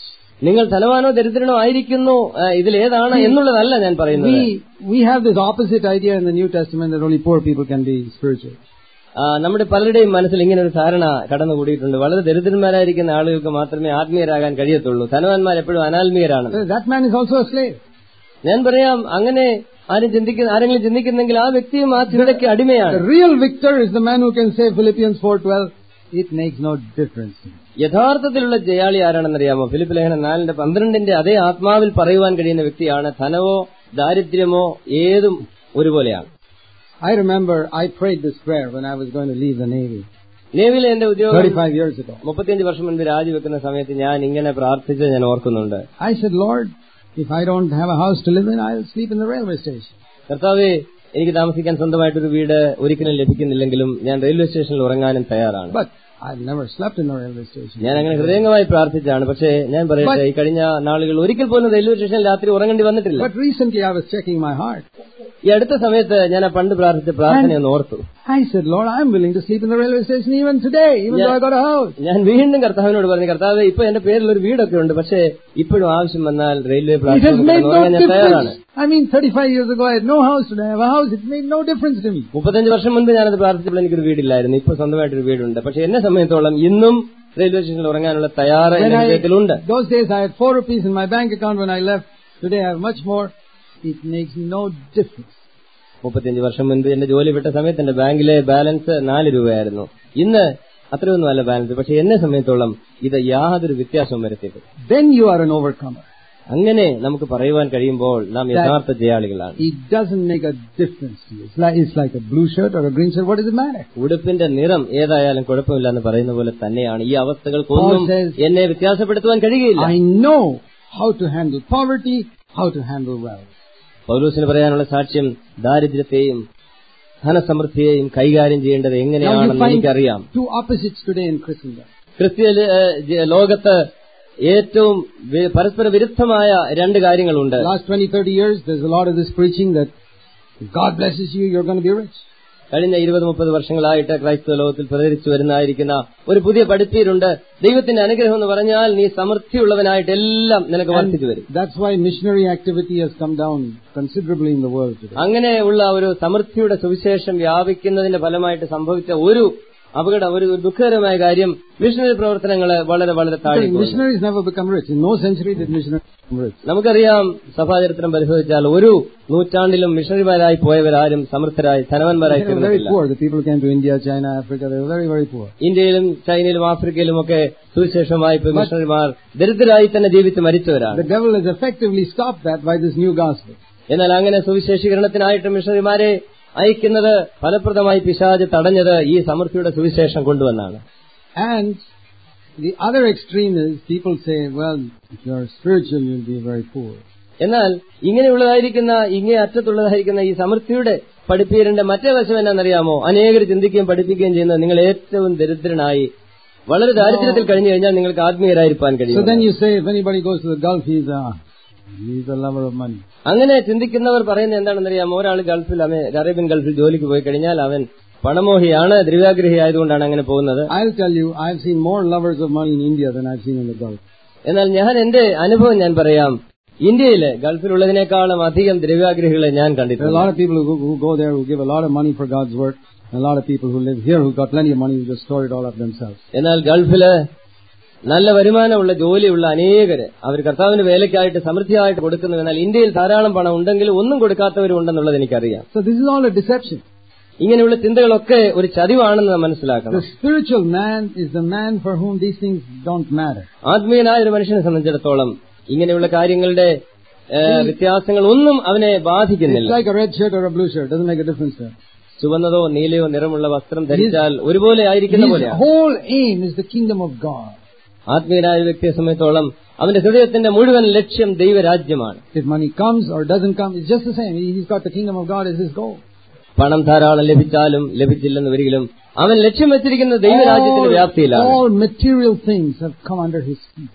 നിങ്ങൾ ധനവാനോ ദരിദ്രനോ ആയിരിക്കുന്നു ആ, ഇതിലേതാണ് എന്നുള്ളതല്ല ഞാൻ പറയുന്നത് We, we have this opposite idea in the New Testament that only poor people can be spiritual. ആ, നമ്മുടെ പലരുടെയും മനസ്സിൽ ഇങ്ങനെ ഒരു ധാരണ കടന്നുകൂടിയിട്ടുണ്ട് വളരെ ദരിദ്രന്മാരായിരിക്കുന്ന ആളുകൾക്ക് മാത്രമേ ആത്മീയരാകാൻ കഴിയത്തുള്ളൂ ധനവാന്മാർ എപ്പോഴും അനാത്മീയരാണ് That man is also a slave. ഞാൻ പറയാം അങ്ങനെ ആരും ചിന്തിക്കുന്ന ആരെങ്കിലും ചിന്തിക്കുന്നെങ്കിൽ ആ വ്യക്തിയും ആ ചിന്തയ്ക്ക് അടിമയാണ് The real victor is the man who can say Philippians 4.12, it makes no difference. യഥാർത്ഥത്തിലുള്ള ജയാളി ആരാണെന്നറിയാമോ ഫിലിപ്പ് ലേഖനം നാലിന്റെ പന്ത്രണ്ടിന്റെ അതേ ആത്മാവിൽ പറയുവാൻ കഴിയുന്ന വ്യക്തിയാണ് ധനവോ ദാരിദ്ര്യമോ ഏതും ഒരുപോലെയാണ് I remember I prayed this prayer when I was going to leave the Navy നേവിലെ എന്റെ ഉദ്യോഗം 35 years ago. മുപ്പത്തിയഞ്ച് വർഷം മുൻപ് രാജിവെക്കുന്ന സമയത്ത് ഞാൻ ഇങ്ങനെ പ്രാർത്ഥിച്ച് ഞാൻ ഓർക്കുന്നുണ്ട് I said, Lord, if I don't have a house to live in, I'll sleep in the railway station. കർത്താവെ എനിക്ക് താമസിക്കാൻ സ്വന്തമായിട്ടൊരു വീട് ഒരിക്കലും ലഭിക്കുന്നില്ലെങ്കിലും ഞാൻ റെയിൽവേ സ്റ്റേഷനിൽ ഉറങ്ങാനും തയ്യാറാണ് But I've never slept in the railway station. ഞാൻ അങ്ങനെ ഹൃദയംഗമായി പ്രാർത്ഥിച്ചാണ് പക്ഷേ ഞാൻ പറയട്ടെ ഈ കഴിഞ്ഞ നാളുകൾ ഒരിക്കൽ പോലും റെയിൽവേ സ്റ്റേഷനിൽ രാത്രി ഉറങ്ങേണ്ടി വന്നിട്ടില്ല But recently I was checking my heart. ഈ അടുത്ത സമയത്ത് ഞാൻ ആ പണ്ട് പ്രാർത്ഥിച്ച പ്രാർത്ഥന ഒന്ന് ഓർത്തു I said, Lord, I'm willing to sleep in the railway station even today, even Yeah. though I got a house. ഞാൻ വീണ്ടും കർത്താവിനോട് പറഞ്ഞു കർത്താവ് ഇപ്പൊ എന്റെ പേരിൽ ഒരു വീടൊക്കെ ഉണ്ട് പക്ഷേ ഇപ്പോഴും ആവശ്യം വന്നാൽ റെയിൽവേ It has പ്ലാറ്റ്ഫോമിൽ made കിടന്ന് ഉറങ്ങാൻ no ഞാൻ തയ്യാറാണ് difference. I mean, 35 years ago I had no house, today I have a house. It made no difference to me. മുപ്പത്തഞ്ച് വർഷം മുൻപ് ഞാനത് പ്രാർത്ഥിച്ചപ്പോൾ എനിക്കൊരു വീടില്ലായിരുന്നു ഇപ്പൊ സ്വന്തമായിട്ടൊരു വീടുണ്ട് പക്ഷെ എന്നെ സംബന്ധിച്ചോളം ഇന്നും റെയിൽവേ സ്റ്റേഷനിൽ ഉറങ്ങാനുള്ള തയ്യാറ് When എന്റെ I, ഹൃദയത്തിലുണ്ട് those days I had four rupees in my bank account when I left. Today I have much more. It makes no difference. മുപ്പത്തിയഞ്ച് വർഷം മുൻപ് എന്റെ ജോലി വിട്ട സമയത്ത് എന്റെ ബാങ്കിലെ ബാലൻസ് നാല് രൂപയായിരുന്നു ഇന്ന് അത്രയൊന്നും അല്ല ബാലൻസ് പക്ഷെ എന്നെ സംബന്ധിച്ചോളം ഇത് യാതൊരു വ്യത്യാസവും വരുത്തിയിട്ടില്ല Then you are an overcomer. അങ്ങനെ നമുക്ക് പറയുവാൻ കഴിയുമ്പോൾ നാം യഥാർത്ഥ ജയാളികളാണ് It doesn't make a difference to you. It's like, it's like a blue shirt or a green shirt. What does it matter? ഉടുപ്പിന്റെ നിറം ഏതായാലും കുഴപ്പമില്ല എന്ന് പറയുന്ന പോലെ തന്നെയാണ് ഈ അവസ്ഥകൾക്കൊന്നും Paul says- എന്നെ വ്യത്യാസപ്പെടുത്തുവാൻ കഴിയുകയില്ല I know how to handle poverty, how to handle wealth. പൗലൂസിന് പറയാനുള്ള സാക്ഷ്യം ദാരിദ്ര്യത്തെയും ധനസമൃദ്ധിയെയും കൈകാര്യം ചെയ്യേണ്ടത് Now you എങ്ങനെയാണെന്ന് find എനിക്കറിയാം two opposites today in Christendom. ക്രിസ്ത്യ ഏഹ്, ജ- ലോകത്ത് ഏറ്റവും വി- പരസ്പര വിരുദ്ധമായ രണ്ട് കാര്യങ്ങളുണ്ട് Last 20, 30 years, there's a lot of this preaching that if God blesses you, you're going to be rich. കഴിഞ്ഞ ഇരുപത് മുപ്പത് വർഷങ്ങളായിട്ട് ക്രൈസ്തവ ലോകത്തിൽ പ്രചരിച്ചു വരുന്നതായിരിക്കുന്ന ഒരു പുതിയ പഠിപ്പീരുണ്ട് ദൈവത്തിന്റെ അനുഗ്രഹം എന്ന് പറഞ്ഞാൽ നീ സമൃദ്ധിയുള്ളവനായിട്ട് എല്ലാം നിനക്ക് വർദ്ധിച്ചു വരും That's why missionary activity has come down considerably in the world today. അങ്ങനെയുള്ള ഒരു സമൃദ്ധിയുടെ സുവിശേഷം വ്യാപിക്കുന്നതിന്റെ ഫലമായിട്ട് സംഭവിച്ച ഒരു അപകടം ഒരു ദുഃഖകരമായ കാര്യം മിഷണറി പ്രവർത്തനങ്ങൾ വളരെ വളരെ താഴെ Because missionaries never become rich. In no century did missionaries become rich. നമുക്കറിയാം സഭാചരിത്രം പരിശോധിച്ചാൽ ഒരു നൂറ്റാണ്ടിലും മിഷണറിമാരായി പോയവരാരും സമൃദ്ധരായി ധനവന്മാരായി They were very തീർന്നിട്ടില്ല poor. The people who came to India, China, Africa, they were very, very poor. ഇന്ത്യയിലും ചൈനയിലും ആഫ്രിക്കയിലും ഒക്കെ സുവിശേഷമായി പോയ മിഷണറിമാർ ദരിദ്രരായി തന്നെ ജീവിച്ച് മരിച്ചവരാണ് The devil has effectively stopped that by this new gospel. എന്നാൽ അങ്ങനെ സുവിശേഷീകരണത്തിനായിട്ട് മിഷണറിമാരെ അയക്കുന്നത് ഫലപ്രദമായി പിശാജ് തടഞ്ഞത് ഈ സമൃദ്ധിയുടെ സുവിശേഷം കൊണ്ടുവന്നാണ് And the other extreme is people say, well, if you're spiritual, you'll be very poor. എന്നാൽ ഇങ്ങനെയുള്ളതായിരിക്കുന്ന ഇങ്ങേ അറ്റത്തുള്ളതായിരിക്കുന്ന ഈ സമൃദ്ധിയുടെ പഠിപ്പീരന്റെ മറ്റേ വശം എന്നാണെന്നറിയാമോ അനേകർ ചിന്തിക്കുകയും പഠിപ്പിക്കുകയും ചെയ്യുന്നത് നിങ്ങൾ ഏറ്റവും ദരിദ്രനായി വളരെ ദാരിദ്ര്യത്തിൽ കഴിഞ്ഞു കഴിഞ്ഞാൽ നിങ്ങൾക്ക് ആത്മീയരായിരിക്കാൻ So കഴിയും then you say, if anybody goes to the Gulf, he's a, he's a lover of money. അങ്ങനെ ചിന്തിക്കുന്നവർ പറയുന്നത് എന്താണെന്നറിയാമോ ഒരാൾ ഗൾഫിൽ അവൻ അറേബ്യൻ ഗൾഫിൽ ജോലിക്ക് പോയി കഴിഞ്ഞാൽ അവൻ പണമോഹിയാണ് ദ്രവ്യാഗ്രഹി ആയതുകൊണ്ടാണ് അങ്ങനെ പോകുന്നത് I'll tell you, I've seen more lovers of money in India than I've seen in the Gulf. എന്നാൽ ഞാൻ എന്റെ അനുഭവം ഞാൻ പറയാം ഇന്ത്യയില് ഗൾഫിലുള്ളതിനേക്കാളും അധികം ദ്രവ്യാഗ്രഹികളെ ഞാൻ There are a കണ്ടിട്ടുണ്ട് lot of people who, who go there who give a lot of money for God's work, and a lot of people who live here who got plenty of money who just store it all up themselves. എന്നാൽ ഗൾഫില് നല്ല വരുമാനമുള്ള ജോലിയുള്ള അനേകര് അവർ കർത്താവിന്റെ വേലയ്ക്കായിട്ട് സമൃദ്ധിയായിട്ട് കൊടുക്കുന്നു എന്നാൽ ഇന്ത്യയിൽ ധാരാളം പണം ഉണ്ടെങ്കിലും ഒന്നും കൊടുക്കാത്തവരും ഉണ്ടെന്നുള്ളത് എനിക്കറിയാം So this is all a deception. ഇങ്ങനെയുള്ള ചിന്തകളൊക്കെ ഒരു ചതിവാണെന്ന് നാം മനസ്സിലാക്കണം The spiritual man is the man for whom these things don't matter. ആത്മീയനായ ഒരു മനുഷ്യനെ സംബന്ധിച്ചിടത്തോളം ഇങ്ങനെയുള്ള കാര്യങ്ങളുടെ ഏ, വ്യത്യാസങ്ങൾ ഒന്നും അവനെ It's ബാധിക്കുന്നില്ല like a red shirt or a blue shirt. Doesn't make a difference there. ചുവന്നതോ നീലയോ നിറമുള്ള വസ്ത്രം ധരിച്ചാൽ ഒരുപോലെ ആയിരിക്കുന്ന His പോലെയാണ് whole aim is the kingdom of God. ആത്മീയനായ ഒരു വ്യക്തിയെ സംബന്ധിച്ചോളം അവന്റെ ഹൃദയത്തിന്റെ മുഴുവൻ ലക്ഷ്യം ദൈവരാജ്യമാണ് If money comes or doesn't come, it's just the same. He- He's got the kingdom of God as his goal. പണം ധാരാളം ലഭിച്ചാലും ലഭിച്ചില്ലെന്ന് വരികിലും അവൻ ലക്ഷ്യം വെച്ചിരിക്കുന്ന ദൈവരാജ്യത്തിന്റെ All, വ്യാപ്തിയിലാണ് all material things have come under his feet.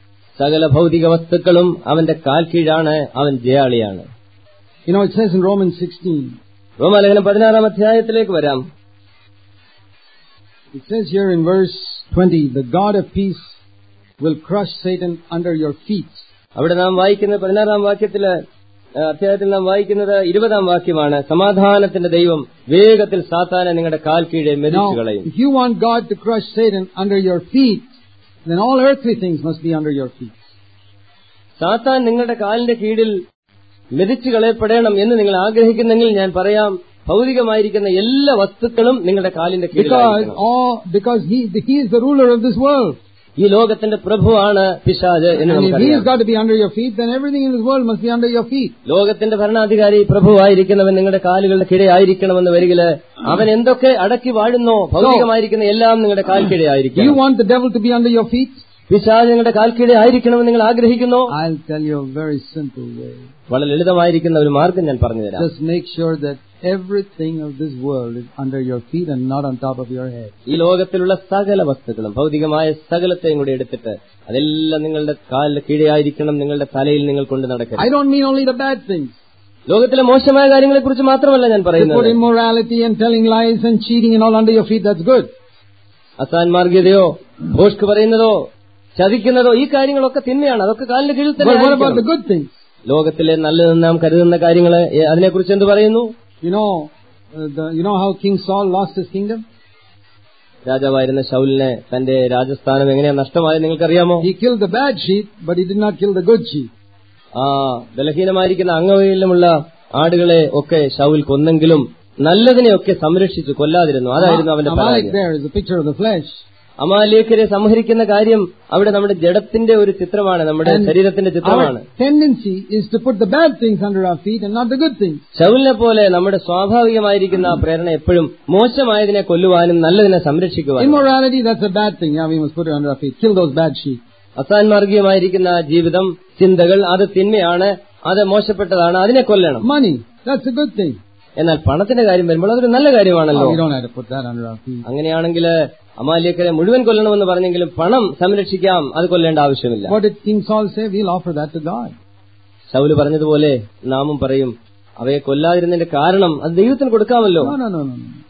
സകല ഭൗതിക വസ്തുക്കളും അവന്റെ കാൽ കീഴാണ് അവൻ ജയാളിയാണ് You know, it says in Romans 16, റോമാലേഖനം പതിനാറാം അധ്യായത്തിലേക്ക് വരാം it says here in verse 20, the God of peace will crush Satan under your feet. അവിടെ നാം വായിക്കുന്ന പതിനാറാം വാക്യത്തില് ആ, അധ്യായത്തിൽ നാം വായിക്കുന്നത് ഇരുപതാം വാക്യമാണ് സമാധാനത്തിന്റെ ദൈവം വേഗത്തിൽ സാത്താനെ നിങ്ങളുടെ കാൽ കീഴെ മെതിച്ചു Now, കളയും if you want God to crush Satan under your feet, then all earthly things must be under your feet. സാത്താൻ നിങ്ങളുടെ കാലിന്റെ കീഴിൽ മെതിച്ചു കളയപ്പെടണം എന്ന് നിങ്ങൾ ആഗ്രഹിക്കുന്നെങ്കിൽ ഞാൻ പറയാം ഭൗതികമായിരിക്കുന്ന എല്ലാ വസ്തുക്കളും നിങ്ങളുടെ കാലിന്റെ Because കീഴിലായിരിക്കണം all, because he, he is the ruler of this world. ഈ ലോകത്തിന്റെ പ്രഭുവാണ് പിശാജ് എന്ന് And if he has നമുക്കറിയാം got to be under your feet, then everything in this world must be under your feet. ലോകത്തിന്റെ ഭരണാധികാരി പ്രഭുവായിരിക്കുന്നവൻ നിങ്ങളുടെ കാലുകളുടെ കിഴയായിരിക്കണമെന്ന് വരികില് അവൻ എന്തൊക്കെ അടക്കി വാഴുന്നോ ഭൗതികമായിരിക്കുന്ന എല്ലാം നിങ്ങളുടെ കാൽ Do you കിഴയായിരിക്കണം want the devil to be under your feet? പിശാജ് നിങ്ങളുടെ കാൽ കിഴയായിരിക്കണമെന്ന് നിങ്ങൾ ആഗ്രഹിക്കുന്നോ I'll tell you a very simple way. വളരെ ലളിതമായിരിക്കുന്ന ഒരു മാർഗം ഞാൻ പറഞ്ഞു തരാം Just make sure that everything of this world is under your feet and not on top of your head. ഈ ലോകത്തിലുള്ള സകല വസ്തുക്കളും ഭൗതികമായ സകലത്തെയും കൂടി എടുത്തിട്ട് അതെല്ലാം നിങ്ങളുടെ കാലിന്റെ കീഴെയായിരിക്കണം നിങ്ങളുടെ തലയിൽ നിങ്ങൾ കൊണ്ട് നടക്കരുത് I don't mean only the bad things. ലോകത്തിലെ മോശമായ കാര്യങ്ങളെ കുറിച്ച് മാത്രമല്ല ഞാൻ To put പറയുന്നത് immorality and telling lies and cheating and all under your feet, that's good. അസാൻമാർഗീയതയോ ഭോഷ്ക്ക് പറയുന്നതോ ചതിക്കുന്നതോ ഈ കാര്യങ്ങളൊക്കെ തിന്മയാണ് അതൊക്കെ കാലിന്റെ കീഴിൽ തന്നെ But what about the ആയിരിക്കണം. good things? ലോകത്തിലെ നല്ലതെന്ന് നാം കരുതുന്ന കാര്യങ്ങളെ ഏ, അതിനെക്കുറിച്ച് എന്ത് പറയുന്നു You know, uh, the, you know how King Saul lost his kingdom? രാജാവായിരുന്ന ശൗലിനെ തന്റെ രാജസ്ഥാനം എങ്ങനെയാ നഷ്ടമായത് നിങ്ങൾക്കറിയാമോ He killed the bad sheep, but he did not kill the good sheep. ആ ബലഹീനമായിരിക്കുന്ന അംഗവൈകല്യമുള്ള ആടുകളെ ഒക്കെ ശൗൽ കൊന്നെങ്കിലും നല്ലതിനെയൊക്കെ സംരക്ഷിച്ചു കൊല്ലാതിരുന്നു അതായിരുന്നു അവന്റെ Amalek പരാജയം there is a picture of the flesh. അമാലേഖരെ സംഹരിക്കുന്ന കാര്യം അവിടെ നമ്മുടെ ജഡത്തിന്റെ ഒരു ചിത്രമാണ് നമ്മുടെ And ശരീരത്തിന്റെ ചിത്രമാണ് Our tendency is to put the bad things under our feet and not the good things. ശൗലിനെ പോലെ നമ്മുടെ സ്വാഭാവികമായിരിക്കുന്ന ആ പ്രേരണ എപ്പോഴും മോശമായതിനെ കൊല്ലുവാനും നല്ലതിനെ സംരക്ഷിക്കുവാനും Immorality, that's a bad thing. Yeah, we must put it under our feet. Kill those bad sheep. അസാൻമാർഗീയമായിരിക്കുന്ന ജീവിതം ചിന്തകൾ അത് തിന്മയാണ് അത് മോശപ്പെട്ടതാണ് അതിനെ കൊല്ലണം Money, that's a good thing. എന്നാൽ പണത്തിന്റെ കാര്യം വരുമ്പോൾ അതൊരു നല്ല കാര്യമാണല്ലോ Oh, we don't have to put that under our feet. അങ്ങനെയാണെങ്കിൽ അമാലിയക്കരെ മുഴുവൻ കൊല്ലണമെന്ന് പറഞ്ഞെങ്കിലും പണം സംരക്ഷിക്കാം അത് കൊല്ലേണ്ട ആവശ്യമില്ല What did King Saul say? We'll offer that to God. Saul പറഞ്ഞതുപോലെ നാമും പറയും അവയെ കൊല്ലാതിരുന്നതിന്റെ കാരണം അത് ദൈവത്തിന് കൊടുക്കാമല്ലോ No, no, no, no, no.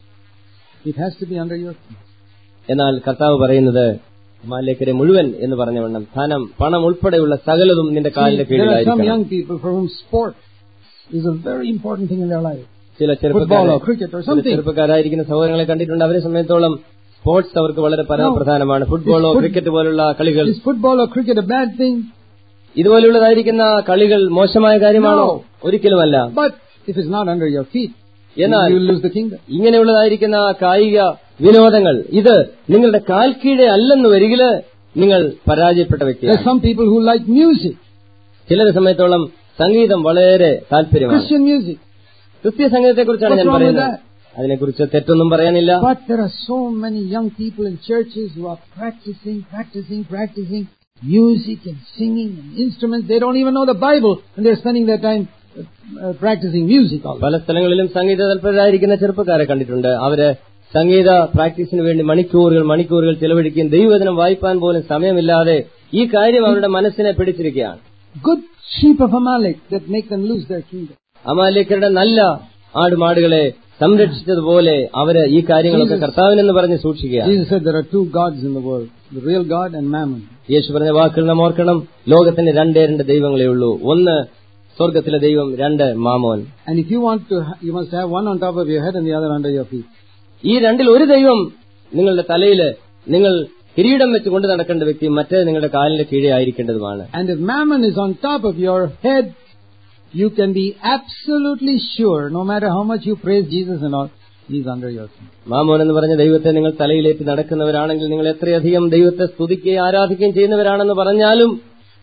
It has to be under your feet. എന്നാൽ കർത്താവ് പറയുന്നത് അമാലിയക്കരെ മുഴുവൻ എന്ന് പറഞ്ഞവണ്ണം ധനം പണം ഉൾപ്പെടെയുള്ള സകലതും നിന്റെ കാലിന്റെ See, there are some കീഴിലായിരിക്കണം young people for whom sport is a very important thing in their life. ചില Football ചെറുപ്പക്കാരെ or cricket or ചില something. ചെറുപ്പക്കാരായിരിക്കുന്ന സഹോദരങ്ങളെ കണ്ടിട്ടുണ്ട് അവരെ സംബന്ധിച്ചോളം സ്പോർട്സ് അവർക്ക് വളരെ പര- No. പ്രധാനമാണ് ഫുട്ബോളോ It's foot- ക്രിക്കറ്റ് പോലുള്ള കളികൾ Is football or cricket a bad thing? ഇതുപോലുള്ളതായിരിക്കുന്ന കളികൾ മോശമായ കാര്യമാണോ No. ഒരിക്കലുമല്ല But if it's not under your feet, എന്നാൽ you will lose the kingdom. ഇങ്ങനെയുള്ളതായിരിക്കുന്ന കായിക വിനോദങ്ങൾ ഇത് നിങ്ങളുടെ കാൽ കീഴെ അല്ലെന്ന് വരികില് നിങ്ങൾ പരാജയപ്പെട്ട There are വ്യക്തിയാണ് some people who like music, ചിലരെ സമയത്തോളം സംഗീതം വളരെ താല്പര്യമാണ് Christian music. ക്രിസ്ത്യ സംഗീതത്തെക്കുറിച്ചാണ് What's ഞാൻ wrong with പറയുന്നത് അതിനെക്കുറിച്ച് തെറ്റൊന്നും പറയാനില്ല But there are so many young people in churches who are practicing, practicing, practicing music and singing and instruments. They don't even know the Bible and they're spending their time uh, uh, practicing music all the പല സ്ഥലങ്ങളിലും സംഗീത തൽപരരായിരിക്കുന്ന ചെറുപ്പക്കാരെ കണ്ടിട്ടുണ്ട് അവര് സംഗീത പ്രാക്ടീസിന് വേണ്ടി മണിക്കൂറുകൾ മണിക്കൂറുകൾ ചെലവഴിക്കുകയും ദൈവവചനം വായിപ്പാൻ പോലും സമയമില്ലാതെ ഈ കാര്യം അവരുടെ മനസ്സിനെ പിടിച്ചിരിക്കുകയാണ് Good sheep of Amalek that make them lose their kingdom. അമാലേക്കരുടെ നല്ല ആടുമാടുകളെ സംരക്ഷിച്ചതുപോലെ അവര് ഈ കാര്യങ്ങളൊക്കെ Jesus- കർത്താവിനെന്ന് പറഞ്ഞ് സൂക്ഷിക്കുകയാണ് Jesus said there are two gods in the world, the real God and Mammon. യേശു പറഞ്ഞ വാക്കുകൾ നാം ഓർക്കണം ലോകത്തിന് രണ്ടേ രണ്ട് ദൈവങ്ങളേ ഉള്ളൂ ഒന്ന് സ്വർഗത്തിലെ ദൈവം രണ്ട് Mammon And if you want to, ha- you must have one on top of your head and the other under your feet. ഈ രണ്ടിൽ ഒരു ദൈവം നിങ്ങളുടെ തലയില് നിങ്ങൾ കിരീടം വെച്ച് കൊണ്ട് നടക്കേണ്ട വ്യക്തി മറ്റേ നിങ്ങളുടെ കാലിന്റെ കീഴെ ആയിരിക്കേണ്ടതുമാണ് And if Mammon is on top of your head, you can be absolutely sure, no matter how much you praise Jesus and all, He's under your feet. Mammon എന്ന് പറഞ്ഞ ദൈവത്തെ നിങ്ങൾ തലയിലേറ്റ് നടക്കുന്നവരാണെങ്കിൽ നിങ്ങൾ എത്രയധികം ദൈവത്തെ സ്തുതിക്കുകയും ആരാധിക്കുകയും ചെയ്യുന്നവരാണെന്ന് പറഞ്ഞാലും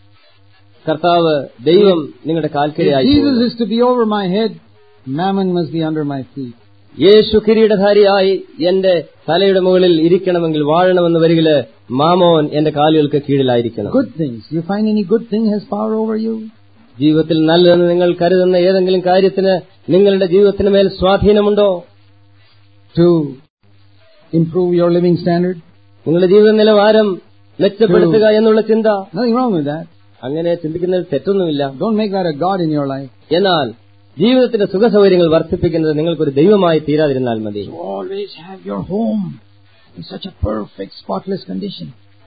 കർത്താവ് ദൈവം നിങ്ങളുടെ If കാൽക്കീഴായി Jesus is to be over my head, Mammon must be under my feet. യേശു കിരീടധാരിയായി എന്റെ തലയുടെ മുകളിൽ ഇരിക്കണമെങ്കിൽ വാഴണമെന്ന് വരികില് മാമോൻ എന്റെ കാലുകൾക്ക് കീഴിലായിരിക്കണം Good things. You find any good thing has power over you? ജീവിതത്തിൽ നല്ലതെന്ന് നിങ്ങൾ കരുതുന്ന ഏതെങ്കിലും കാര്യത്തിന് നിങ്ങളുടെ ജീവിതത്തിന് മേൽ സ്വാധീനമുണ്ടോ To improve your living standard? നിങ്ങളുടെ ജീവിത നിലവാരം മെച്ചപ്പെടുത്തുക എന്നുള്ള ചിന്ത Nothing wrong with that. അങ്ങനെ ചിന്തിക്കുന്നതിൽ തെറ്റൊന്നുമില്ല Don't make that a God in your life. എന്നാൽ ജീവിതത്തിന്റെ സുഖസൗകര്യങ്ങൾ വർദ്ധിപ്പിക്കുന്നത് നിങ്ങൾക്കൊരു ദൈവമായി തീരാതിരുന്നാൽ മതി You always have your home in such a perfect, spotless condition.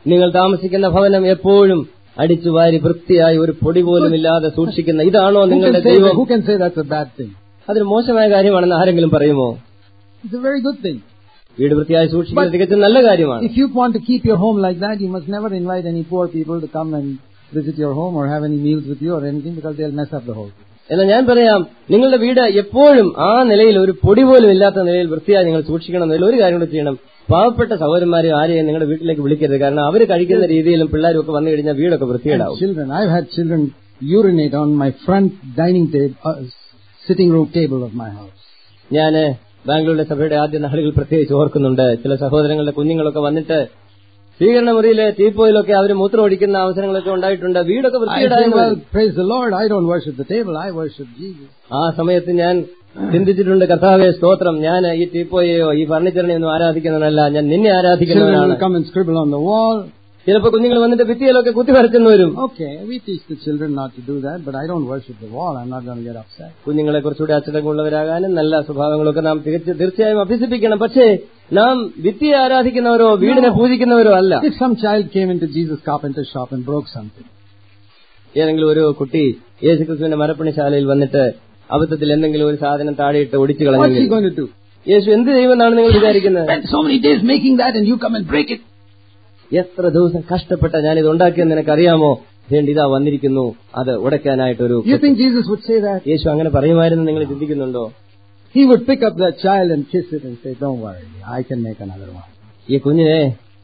നിങ്ങൾ താമസിക്കുന്ന ഭവനം എപ്പോഴും അടിച്ചു വാരി വൃത്തിയായി ഒരു പൊടി പോലും ഇല്ലാതെ സൂക്ഷിക്കുന്ന ഇതാണോ Who നിങ്ങളുടെ can, say, ദൈവം who can say that's a bad thing? അതൊരു മോശമായ കാര്യമാണെന്ന് ആരെങ്കിലും പറയുമോ It's a very good thing. വീട് വൃത്തിയായി സൂക്ഷിക്കുന്നത് തികച്ചും നല്ല കാര്യമാണ് If you want to keep your home like that, you must never invite any poor people to come and visit your home or have any meals with you or anything because they'll mess up the whole thing. എന്നാൽ ഞാൻ പറയാം നിങ്ങളുടെ വീട് എപ്പോഴും ആ നിലയിൽ ഒരു പൊടി പോലും ഇല്ലാത്ത നിലയിൽ വൃത്തിയായി നിങ്ങൾ സൂക്ഷിക്കണം എന്നതിൽ ഒരു കാര്യം കൂടി ചെയ്യണം പാവപ്പെട്ട സഹോദരന്മാരെ ആരെയും നിങ്ങളുടെ വീട്ടിലേക്ക് വിളിക്കരുത് കാരണം അവർ കഴിക്കുന്ന രീതിയിലും പിള്ളേരും ഒക്കെ വന്നു കഴിഞ്ഞാൽ വീടൊക്കെ And വൃത്തികേടാവും children, I've had children urinate on my front dining table, uh, sitting room table of my house. ഞാൻ ബാംഗ്ലൂരിലെ സഭയുടെ ആദ്യ നാളുകൾ പ്രത്യേകിച്ച് ഓർക്കുന്നുണ്ട് ചില സഹോദരങ്ങളുടെ കുഞ്ഞുങ്ങളൊക്കെ വന്നിട്ട് സ്വീകരണ മുറിയിലെ തീപ്പോയിലൊക്കെ അവർ മൂത്രം ഒഴിക്കുന്ന അവസരങ്ങളൊക്കെ ഉണ്ടായിട്ടുണ്ട് വീടൊക്കെ I say, വൃത്തികേടായിരുന്നു well, praise the Lord, I don't worship the table, I worship Jesus. ആ സമയത്ത് ഞാൻ ചിന്തിച്ചിട്ടുണ്ട് കർത്താവെ സ്തോത്രം ഞാൻ ഈ ടീപ്പോയെയോ ഈ ഫർണിച്ചറിനെ ഒന്നും ആരാധിക്കുന്നവനല്ല ഞാൻ നിന്നെ Children ആരാധിക്കുന്നവനാണ് will come and scribble on the wall. ചിലപ്പോ കുഞ്ഞുങ്ങൾ വന്നിട്ട് ഭിത്തിയിലൊക്കെ കുത്തി വരച്ചെന്ന് വരും Okay, we teach the children not to do that, but I don't worship the wall, I'm not going to get upset. കുഞ്ഞുങ്ങളെ കുറച്ചുകൂടി അച്ചടക്കമുള്ളവരാകാനും നല്ല സ്വഭാവങ്ങളൊക്കെ നാം തികച്ച് തീർച്ചയായും അഭ്യസിപ്പിക്കണം പക്ഷേ നാം ഭിത്തിയെ ആരാധിക്കുന്നവരോ വീടിനെ പൂജിക്കുന്നവരോ അല്ല If some child came into Jesus' carpenter shop and broke something, ഏതെങ്കിലും ഒരു കുട്ടി യേശുക്രിസ്തുവിന്റെ മരപ്പണിശാലയിൽ വന്നിട്ട് അബദ്ധത്തിൽ എന്തെങ്കിലും ഒരു സാധനം താഴെയിട്ട് ഒടിച്ചു what's he കളഞ്ഞെങ്കിൽ going to do? യേശു എന്ത് ചെയ്യുമെന്നാണ് നിങ്ങൾ വിചാരിക്കുന്നത് Spent so many days making that and you come and break it. എത്ര ദിവസം കഷ്ടപ്പെട്ട ഞാൻ ഇത് ഉണ്ടാക്കിയെന്ന് നിനക്കറിയാമോ വേണ്ടി ഇതാ വന്നിരിക്കുന്നു അത് ഉടയ്ക്കാനായിട്ടൊരു You think Jesus would say that? യേശു അങ്ങനെ പറയുമായിരുന്നു നിങ്ങൾ ചിന്തിക്കുന്നുണ്ടോ He would pick up that child and kiss it and say, don't worry, I can make another one. ഈ കുഞ്ഞിനെ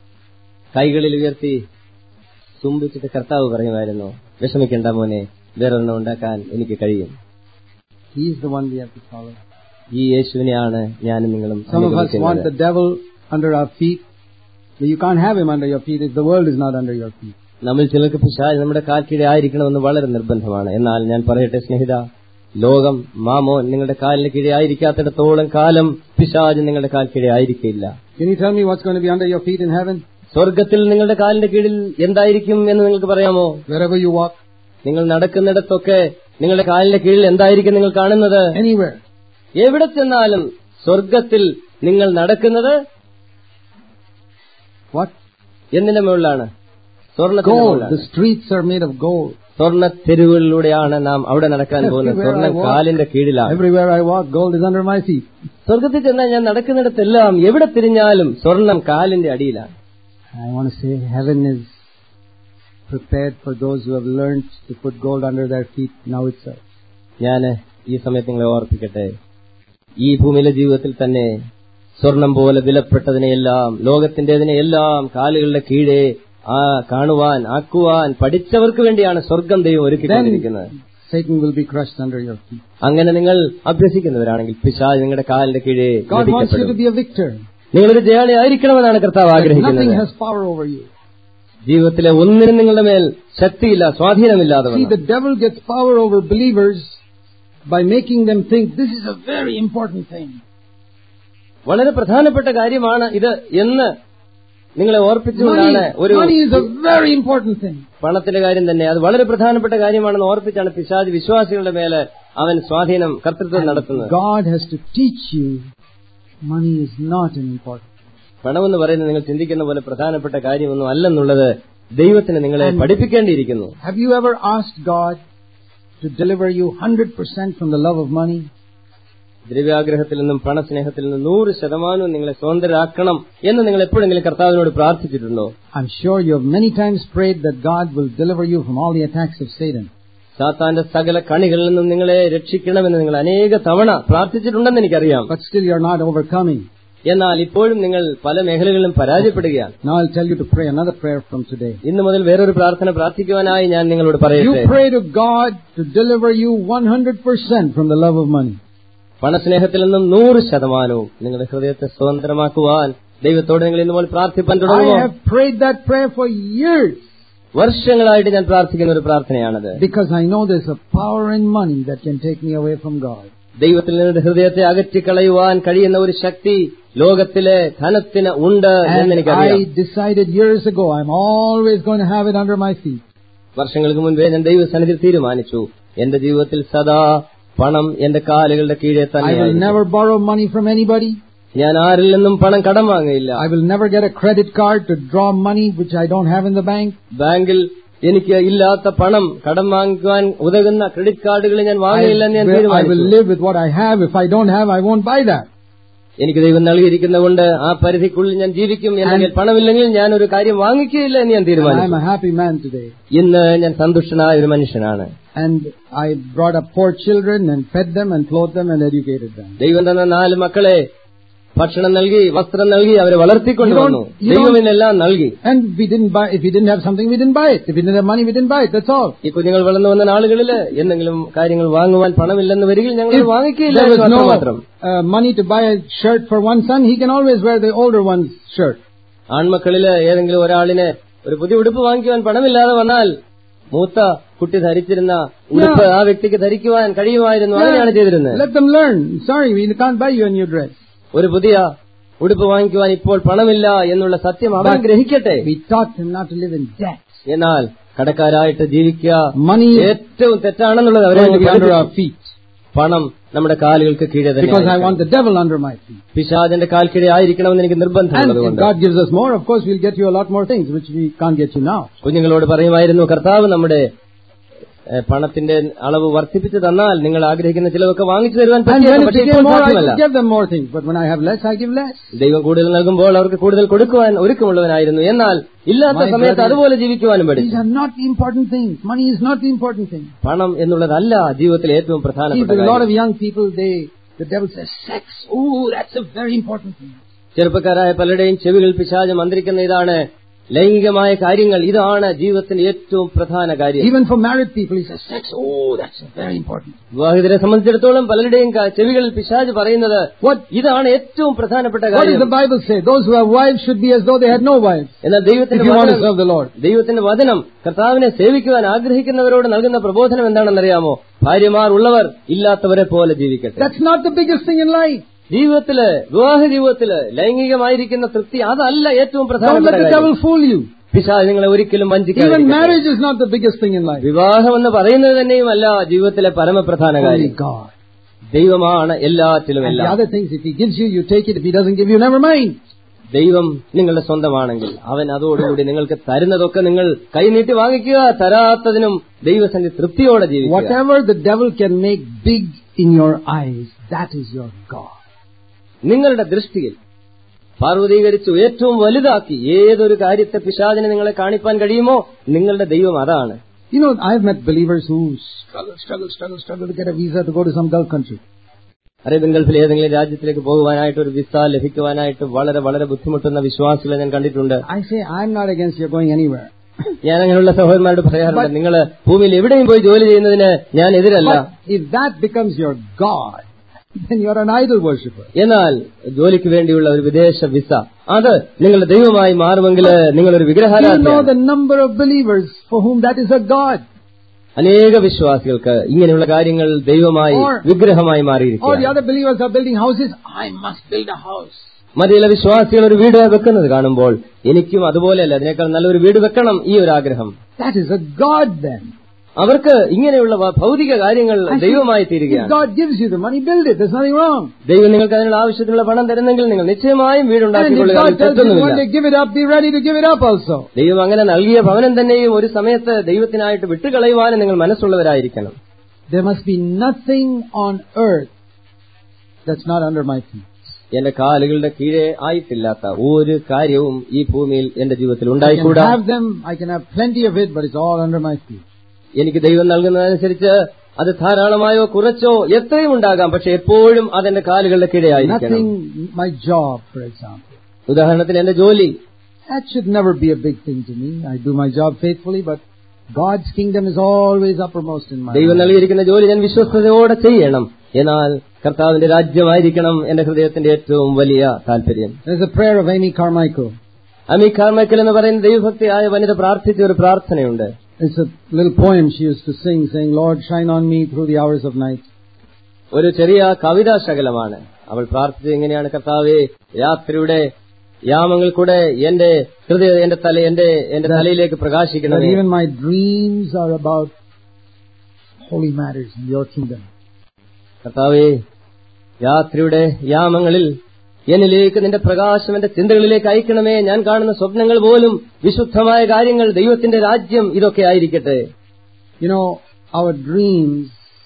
കൈകളിൽ ഉയർത്തി ചുംബിച്ചിട്ട് കർത്താവ് പറയുമായിരുന്നു വിഷമിക്കണ്ട മോനെ വേറൊരെണ്ണം ഉണ്ടാക്കാൻ എനിക്ക് കഴിയും He's the one we have to follow. ഈ യേശുവിനെയാണ് ഞാനും നിങ്ങളും Some of us want അനുഗമിക്കുന്നത്. the devil under our feet, but you can't have him under your feet if the world is not under your feet. നമ്മൾ ചിലർക്ക് പിശാജ് നമ്മുടെ കാൽക്കീഴെ ആയിരിക്കണമെന്ന് വളരെ നിർബന്ധമാണ് എന്നാൽ ഞാൻ പറയട്ടെ സ്നേഹിത ലോകം മാമോൻ നിങ്ങളുടെ കാലിന് കീഴെ ആയിരിക്കാത്തിടത്തോളം കാലം പിശാജ് നിങ്ങളുടെ കാൽ കീഴെ ആയിരിക്കില്ല Can you tell me what's going to be under your feet in heaven? സ്വർഗത്തിൽ നിങ്ങളുടെ കാലിന്റെ കീഴിൽ എന്തായിരിക്കും എന്ന് നിങ്ങൾക്ക് പറയാമോ Wherever you walk, നിങ്ങൾ നടക്കുന്നിടത്തൊക്കെ നിങ്ങളുടെ കാലിന്റെ കീഴിൽ എന്തായിരിക്കും നിങ്ങൾ കാണുന്നത് anywhere. എവിടെ ചെന്നാലും സ്വർഗത്തിൽ നിങ്ങൾ നടക്കുന്നത് What? എന്തിന്റെ മുകളിലാണ് സ്വർണ്ണത്തിന്റെ Gold. മുകളിലാണ് The streets are made of gold. സ്വർണ്ണ തെരുവുകളിലൂടെയാണ് നാം അവിടെ നടക്കാൻ പോകുന്നത് Everywhere സ്വർണ്ണം I walk. കാലിന്റെ കീഴിലാണ് Everywhere I walk, gold is under my feet. സ്വർഗത്തിൽ ചെന്നാൽ ഞാൻ നടക്കുന്നിടത്തെല്ലാം എവിടെ തിരിഞ്ഞാലും സ്വർണം കാലിന്റെ അടിയിലാണ് I want to say heaven is prepared for those who have learned to put gold under their feet now itself. ഞാൻ ഈ സമയത്ത് നിങ്ങളെ ഓർപ്പിക്കട്ടെ ഈ ഭൂമിയിലെ ജീവിതത്തിൽ തന്നെ സ്വർണം പോലെ വിലപ്പെട്ടതിനെയെല്ലാം ലോകത്തിന്റേതിനെയെല്ലാം കാലുകളുടെ കീഴെ ആ കാണുവാൻ ആക്കുവാൻ പഠിച്ചവർക്ക് വേണ്ടിയാണ് സ്വർഗം ദൈവം ഒരുക്കിക്കൊണ്ടിരിക്കുന്നത് Satan will be crushed under your feet. അങ്ങനെ നിങ്ങൾ അഭ്യസിക്കുന്നവരാണെങ്കിൽ പിശാജ് നിങ്ങളുടെ കാലിന്റെ കീഴെ God wants you to ലഭിക്കപ്പെടും. be a victor. നിങ്ങളൊരു ജയാളി ആയിരിക്കണമെന്നാണ് കർത്താവ് But ആഗ്രഹിക്കുന്നത് nothing has power over you. ജീവിതത്തിലെ ഒന്നിനും നിങ്ങളുടെ മേൽ ശക്തിയില്ല സ്വാധീനമില്ലാതെ See, വന്നു. the devil gets power over believers by making them think this is a very important thing. വളരെ പ്രധാനപ്പെട്ട കാര്യമാണ് ഇത് എന്ന് നിങ്ങളെ Money, ഓർപ്പിച്ചുകൊണ്ടാണ് ഒരു money is a very important thing. പണത്തിന്റെ കാര്യം തന്നെ അത് വളരെ പ്രധാനപ്പെട്ട കാര്യമാണെന്ന് ഓർപ്പിച്ചാണ് പിശാജ് വിശ്വാസികളുടെ മേലെ അവൻ സ്വാധീനം കർത്തൃത്വം നടത്തുന്നത് God has to teach you money is not an important. പണമെന്ന് പറയുന്നത് നിങ്ങൾ ചിന്തിക്കുന്ന പോലെ പ്രധാനപ്പെട്ട കാര്യമൊന്നും അല്ലെന്നുള്ളത് ദൈവത്തിന് നിങ്ങളെ പഠിപ്പിക്കേണ്ടിയിരിക്കുന്നു Have you ever asked God to deliver you 100% from the love of money? ദ്രവ്യാഗ്രഹത്തിൽ നിന്നും പണസ്നേഹത്തിൽ നിന്നും നൂറ് ശതമാനവും നിങ്ങളെ സ്വതന്ത്രരാക്കണം എന്ന് നിങ്ങൾ എപ്പോഴെങ്കിലും കർത്താവിനോട് പ്രാർത്ഥിച്ചിട്ടുണ്ടോ I'm sure you have many times prayed that God will deliver you from all the attacks of Satan. സാത്താന്റെ സകല കണികളിൽ നിന്നും നിങ്ങളെ രക്ഷിക്കണമെന്ന് നിങ്ങൾ അനേക തവണ പ്രാർത്ഥിച്ചിട്ടുണ്ടെന്ന് എനിക്കറിയാം But still you're not overcoming. എന്നാൽ ഇപ്പോഴും നിങ്ങൾ പല മേഖലകളിലും പരാജയപ്പെടുകയാണ് Now I'll tell you to pray another prayer from today. ഇന്നു മുതൽ വേറൊരു പ്രാർത്ഥന പ്രാർത്ഥിക്കുവാനായി ഞാൻ നിങ്ങളോട് You പറയട്ടെ pray to God to deliver you 100% from the love of money. പണസ്നേഹത്തിൽ നിന്നും നൂറ് ശതമാനവും നിങ്ങളുടെ ഹൃദയത്തെ സ്വതന്ത്രമാക്കുവാൻ ദൈവത്തോട് നിങ്ങൾ ഇന്നു മുതൽ പ്രാർത്ഥിപ്പാൻ I തുടങ്ങുമോ have prayed that prayer for years വർഷങ്ങളായിട്ട് ഞാൻ പ്രാർത്ഥിക്കുന്ന ഒരു പ്രാർത്ഥനയാണത് because I know there's a power in money that can take me away from God. ദൈവത്തിൽ നിങ്ങളുടെ ഹൃദയത്തെ അകറ്റിക്കളയുവാൻ കഴിയുന്ന ഒരു ശക്തി ലോകത്തിലെ ധനത്തിന് ഉണ്ട് എന്ന് And എനിക്കറിയാം I decided years ago I'm always going to have it under my feet. വർഷങ്ങൾക്ക് മുൻപേ ഞാൻ ദൈവസന്നിധി തീരുമാനിച്ചു എന്റെ ജീവിതത്തിൽ സദാ പണം എന്റെ കാലുകളുടെ കീഴെ I will തന്നെ never borrow money from anybody. ഞാൻ ആരിൽ നിന്നും പണം കടം വാങ്ങയില്ല I will never get a credit card to draw money which I don't have in the bank. ബാങ്കിൽ എനിക്ക് ഇല്ലാത്ത പണം കടം വാങ്ങിക്കുവാൻ ഉതകുന്ന ക്രെഡിറ്റ് കാർഡുകൾ ഞാൻ I വാങ്ങയില്ല എന്ന് ഞാൻ will, I will തീരുമാനിച്ചു live with what I have. If I don't have, I won't buy that. എനിക്ക് ദൈവം നൽകിയിരിക്കുന്നതുകൊണ്ട് ആ പരിധിക്കുള്ളിൽ ഞാൻ ജീവിക്കും എന്നെങ്കിൽ പണമില്ലെങ്കിൽ ഞാൻ ഒരു കാര്യം വാങ്ങിക്കുകയില്ല എന്ന് ഞാൻ And I am തീരുമാനിച്ചു a happy man today. ഇന്ന് ഞാൻ സന്തുഷ്ടനായ ഒരു മനുഷ്യനാണ് And I brought up four children and fed them and clothed them and educated them. ദൈവം തന്ന നാല് മക്കളെ ഭക്ഷണം നൽകി വസ്ത്രം നൽകി അവരെ വളർത്തിക്കൊണ്ടുവന്നു You don't- you don't- ദൈവം ഇതിനെല്ലാം നൽകി And we didn't buy, if we didn't have something, we didn't buy it. If we didn't have money, we didn't buy it. That's all. ഈ കുഞ്ഞുങ്ങൾ വളർന്നു വന്ന നാളുകളിൽ എന്തെങ്കിലും കാര്യങ്ങൾ വാങ്ങുവാൻ പണമില്ലെന്ന് വരികിൽ ഞങ്ങൾ If വാങ്ങിക്കുകയില്ല there was എന്ന് no മാത്രം uh, money to buy a shirt for one son, he can always wear the older one's shirt. ആൺമക്കളില് ഏതെങ്കിലും ഒരാളിന് ഒരു പുതിയ ഉടുപ്പ് വാങ്ങിക്കുവാൻ പണമില്ലാതെ വന്നാൽ മൂത്ത കുട്ടി ധരിച്ചിരുന്ന ഉടുപ്പ് ആ വ്യക്തിക്ക് ധരിക്കുവാൻ കഴിയുമായിരുന്നു അങ്ങനെയാണ് ചെയ്തിരുന്നത് Let them learn. Sorry, we can't buy you a new dress. ഒരു പുതിയ ഉടുപ്പ് വാങ്ങിക്കുവാൻ ഇപ്പോൾ പണമില്ല എന്നുള്ള സത്യം അവൻ But- ഗ്രഹിക്കട്ടെ We taught them not to live in debt. എന്നാൽ കടക്കാരായിട്ട് ജീവിക്കുക Money is ഏറ്റവും തെറ്റാണെന്നുള്ളത് അവരെ going to be under our പഠിപ്പിച്ചു. feet പണം നമ്മുടെ കാലുകൾക്ക് കീഴെ തന്നെ because I ആയിരിക്കണം. want the devil under my feet. പിശാചിന്റെ കാൽ കീഴെ ആയിരിക്കണമെന്ന് എനിക്ക് And നിർബന്ധമുള്ളത് if കൊണ്ട് God gives us more, of course, we'll get you a lot more things which we can't get you now. കുഞ്ഞുങ്ങളോട് പറയുമായിരുന്നു കർത്താവ് നമ്മുടെ ഏഹ്, പണത്തിന്റെ അളവ് വർദ്ധിപ്പിച്ചു തന്നാൽ നിങ്ങൾ ആഗ്രഹിക്കുന്ന ചിലവൊക്കെ വാങ്ങിച്ചു തരുവാൻ And പറ്റിയേക്കും. when it പക്ഷേ became ഇപ്പോൾ more, I സാധ്യമല്ല could give them more things. But when I have less, I give less. ദൈവം കൂടുതൽ നൽകുമ്പോൾ അവർക്ക് കൂടുതൽ കൊടുക്കുവാൻ ഒരുക്കമുള്ളവനായിരുന്നു എന്നാൽ ഇല്ലാത്ത My സമയത്ത് brother- അതുപോലെ ജീവിക്കുവാനും These പഠിച്ചു are not the important things. Money is not the important thing. പണം എന്നുള്ളതല്ല ജീവിതത്തിലെ ഏറ്റവും See, പ്രധാനപ്പെട്ട there are a lot of കാര്യം young people, they, the devil says, sex. Ooh, that's a very important thing. ചെറുപ്പക്കാരായ പലരുടെയും ചെവികൾ പിശാച് മന്ത്രിക്കുന്ന ഇതാണ് ലൈംഗികമായ കാര്യങ്ങൾ ഇതാണ് ജീവിതത്തിന്റെ ഏറ്റവും പ്രധാന കാര്യം Even for married people, he says, sex. Oh, that's very important. വിവാഹിതരെ സംബന്ധിച്ചിടത്തോളം പലരുടെയും ക- ചെവികളിൽ പിശാജ് പറയുന്നത് What, ഇതാണ് ഏറ്റവും പ്രധാനപ്പെട്ട what does കാര്യം the Bible say? Those who have wives should be as though they had no wives. എന്നാൽ If ദൈവത്തിന്റെ you want to വചനം serve the Lord. ദൈവത്തിന്റെ വചനം കർത്താവിനെ സേവിക്കുവാൻ ആഗ്രഹിക്കുന്നവരോട് നൽകുന്ന പ്രബോധനം എന്താണെന്നറിയാമോ ഭാര്യമാർ ഉള്ളവർ ഇല്ലാത്തവരെ പോലെ ജീവിക്കട്ടെ That's not the biggest thing in life. ജീവിതത്തില് വിവാഹ ജീവിതത്തില് ലൈംഗികമായിരിക്കുന്ന തൃപ്തി അതല്ല ഏറ്റവും Don't let പ്രധാനപ്പെട്ട the കാര്യം devil fool you. പിശാച് നിങ്ങളെ ഒരിക്കലും Even വഞ്ചിക്കാൻ marriage is not the biggest thing in life. വിവാഹം എന്ന് പറയുന്നത് തന്നെയുമല്ല ജീവിതത്തിലെ പരമപ്രധാന Only കാര്യം God. ദൈവമാണ് എല്ലാറ്റിലും And the എല്ലാം other things, if he gives you, you take it. If he doesn't give you, never mind. ദൈവം നിങ്ങളുടെ സ്വന്തമാണെങ്കിൽ അവൻ അതോടുകൂടി നിങ്ങൾക്ക് തരുന്നതൊക്കെ നിങ്ങൾ കൈനീട്ടി വാങ്ങിക്കുക തരാത്തതിനും ദൈവസന്ധി തൃപ്തിയോടെ ജീവിക്കുക Whatever the devil can make big in your eyes, that is your God. നിങ്ങളുടെ ദൃഷ്ടിയിൽ പാർവതീകരിച്ചു ഏറ്റവും വലുതാക്കി ഏതൊരു കാര്യത്തെ പിശാചിനെ നിങ്ങളെ കാണിപ്പാൻ കഴിയുമോ നിങ്ങളുടെ ദൈവം അതാണ് You know, I've met believers who struggle, struggle, struggle, struggle to get a visa to go to some Gulf country. Arabian ഗൾഫിൽ ഏതെങ്കിലും രാജ്യത്തിലേക്ക് പോകുവാനായിട്ട് ഒരു വിസ ലഭിക്കുവാനായിട്ട് വളരെ വളരെ ബുദ്ധിമുട്ടുന്ന വിശ്വാസികളെ ഞാൻ കണ്ടിട്ടുണ്ട് I say, I'm not against your going anywhere. ഞാൻ അങ്ങനെയുള്ള സഹോദരന്മാരോട് പറയാറുണ്ട് നിങ്ങൾ ഭൂമിയിൽ എവിടെയും പോയി ജോലി ചെയ്യുന്നതിന് ഞാൻ എതിരല്ല But if that becomes your God, then you're an idol worshipper. എന്നാൽ ജോലിക്ക് വേണ്ടിയുള്ള ഒരു വിദേശ വിസ അത് നിങ്ങളുടെ ദൈവമായി മാറുമെങ്കിൽ നിങ്ങളൊരു You know വിഗ്രഹാരാധന the number of believers for whom that is a God. അനേക വിശ്വാസികൾക്ക് ഇങ്ങനെയുള്ള കാര്യങ്ങൾ ദൈവമായി Or- വിഗ്രഹമായി All the മാറിയിരിക്കുകയാണ് other believers are building houses. I must build a house. മറ്റു ചില വിശ്വാസികൾ ഒരു വീട് വെക്കുന്നത് കാണുമ്പോൾ എനിക്കും അതുപോലെയല്ല അതിനേക്കാൾ നല്ലൊരു വീട് വെക്കണം ഈ ഒരു ആഗ്രഹം That is a God then. അവർക്ക് ഇങ്ങനെയുള്ള വ- ഭൗതിക കാര്യങ്ങൾ I say, ദൈവമായി If തീരുകയാണ് God gives you the money, build it. There's nothing wrong. ദൈവം നിങ്ങൾക്ക് അതിനുള്ള ആവശ്യത്തിനുള്ള പണം തരുന്നെങ്കിൽ നിങ്ങൾ നിശ്ചയമായും And if വീടുണ്ടാക്കിക്കൊള്ളുക God അതിൽ tells you one തെറ്റൊന്നുമില്ല day give it up, be ready to give it up also. ദൈവം അങ്ങനെ നൽകിയ ഭവനം തന്നെയും ഒരു സമയത്ത് ദൈവത്തിനായിട്ട് വിട്ടുകളയുവാനും നിങ്ങൾ മനസ്സുള്ളവരായിരിക്കണം There must be nothing on earth that's not under my feet. എന്റെ കാലുകളുടെ കീഴെ ആയിട്ടില്ലാത്ത ഒരു കാര്യവും ഈ ഭൂമിയിൽ എന്റെ ജീവിതത്തിൽ I can ഉണ്ടായിക്കൂടാ have them, I can have plenty of it, but it's all under my feet. എനിക്ക് ദൈവം നൽകുന്നതനുസരിച്ച് അത് ധാരാളമായോ കുറച്ചോ എത്രയും ഉണ്ടാകാം പക്ഷെ എപ്പോഴും അതെന്റെ കാലുകളുടെ കീഴെ ആയിരിക്കണം Nothing, my job, for example. ഉദാഹരണത്തിന് എന്റെ ജോലി That should never be a big thing to me. I do my job faithfully, but God's kingdom is always uppermost in my ദൈവം life. നൽകിയിരിക്കുന്ന ജോലി ഞാൻ വിശ്വസ്തയോടെ ചെയ്യണം എന്നാൽ കർത്താവിന്റെ രാജ്യമായിരിക്കണം എന്റെ ഹൃദയത്തിന്റെ ഏറ്റവും വലിയ താല്പര്യം There's a prayer of Amy Carmichael. Amy Carmichael എന്ന് പറയുന്ന ദൈവഭക്തിയായ വനിത പ്രാർത്ഥിച്ച ഒരു പ്രാർത്ഥനയുണ്ട് It's a little poem she used to sing, saying, Lord, shine on me through the hours of night. ഒരു ചെറിയ കവിതാ ശകലമാണ് അവൾ പ്രാർത്ഥിച്ചത് എങ്ങനെയാണ് കർത്താവെ രാത്രിയുടെ യാമങ്ങൾ കൂടെ എന്റെ ഹൃദയ എന്റെ തല എന്റെ എന്റെ തലയിലേക്ക് That പ്രകാശിക്കണമേ even my dreams are about holy matters in your kingdom. കർത്താവെ രാത്രിയുടെ യാമങ്ങളിൽ എന്നിലേക്ക് നിന്റെ പ്രകാശം എന്റെ ചിന്തകളിലേക്ക് അയക്കണമേ ഞാൻ കാണുന്ന സ്വപ്നങ്ങൾ പോലും വിശുദ്ധമായ കാര്യങ്ങൾ ദൈവത്തിന്റെ രാജ്യം ഇതൊക്കെ ആയിരിക്കട്ടെ You know, our dreams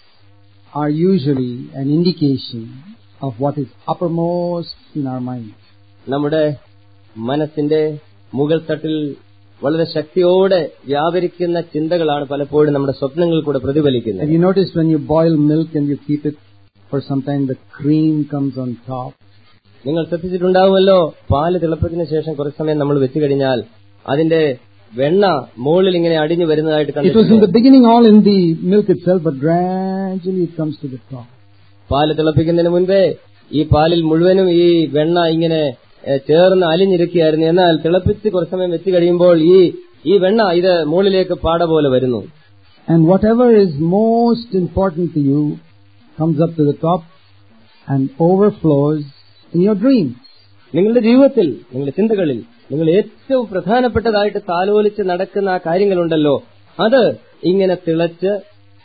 are usually an indication of what is uppermost in our mind. നമ്മുടെ മനസ്സിന്റെ മുകൾ തട്ടിൽ വളരെ ശക്തിയോടെ വ്യാപരിക്കുന്ന ചിന്തകളാണ് പലപ്പോഴും നമ്മുടെ സ്വപ്നങ്ങൾ കൂടെ പ്രതിഫലിക്കുന്നത് Have you noticed when you boil milk and you keep it for some time, the cream comes on top? നിങ്ങൾ ശ്രദ്ധിച്ചിട്ടുണ്ടാവുമല്ലോ പാല് തിളപ്പത്തിന് ശേഷം കുറച്ച് സമയം നമ്മൾ വെച്ചു കഴിഞ്ഞാൽ അതിന്റെ വെണ്ണ മുകളിൽ ഇങ്ങനെ അടിഞ്ഞു വരുന്നതായിട്ട് It was in കണ്ടിട്ടുണ്ട് the beginning all in the milk itself, but gradually it comes to the top. പാല് തിളപ്പിക്കുന്നതിന് മുൻപേ ഈ പാലിൽ മുഴുവനും ഈ വെണ്ണ ഇങ്ങനെ ഏ, ചേർന്ന് അലിഞ്ഞിരിക്കുകയായിരുന്നു എന്നാൽ തിളപ്പിച്ച് കുറച്ച് സമയം വെച്ച് കഴിയുമ്പോൾ ഈ ഈ വെണ്ണ ഇത് മുകളിലേക്ക് പാട പോലെ വരുന്നു And whatever is most important to you comes up to the top and overflows in your dreams. നിങ്ങളുടെ ജീവിതത്തിൽ നിങ്ങളുടെ ചിന്തകളിൽ നിങ്ങൾ ഏറ്റവും പ്രധാനപ്പെട്ടതായിട്ട് താലോലിച്ച് നടക്കുന്ന ആ കാര്യങ്ങളുണ്ടല്ലോ അത് ഇങ്ങനെ തിളച്ച്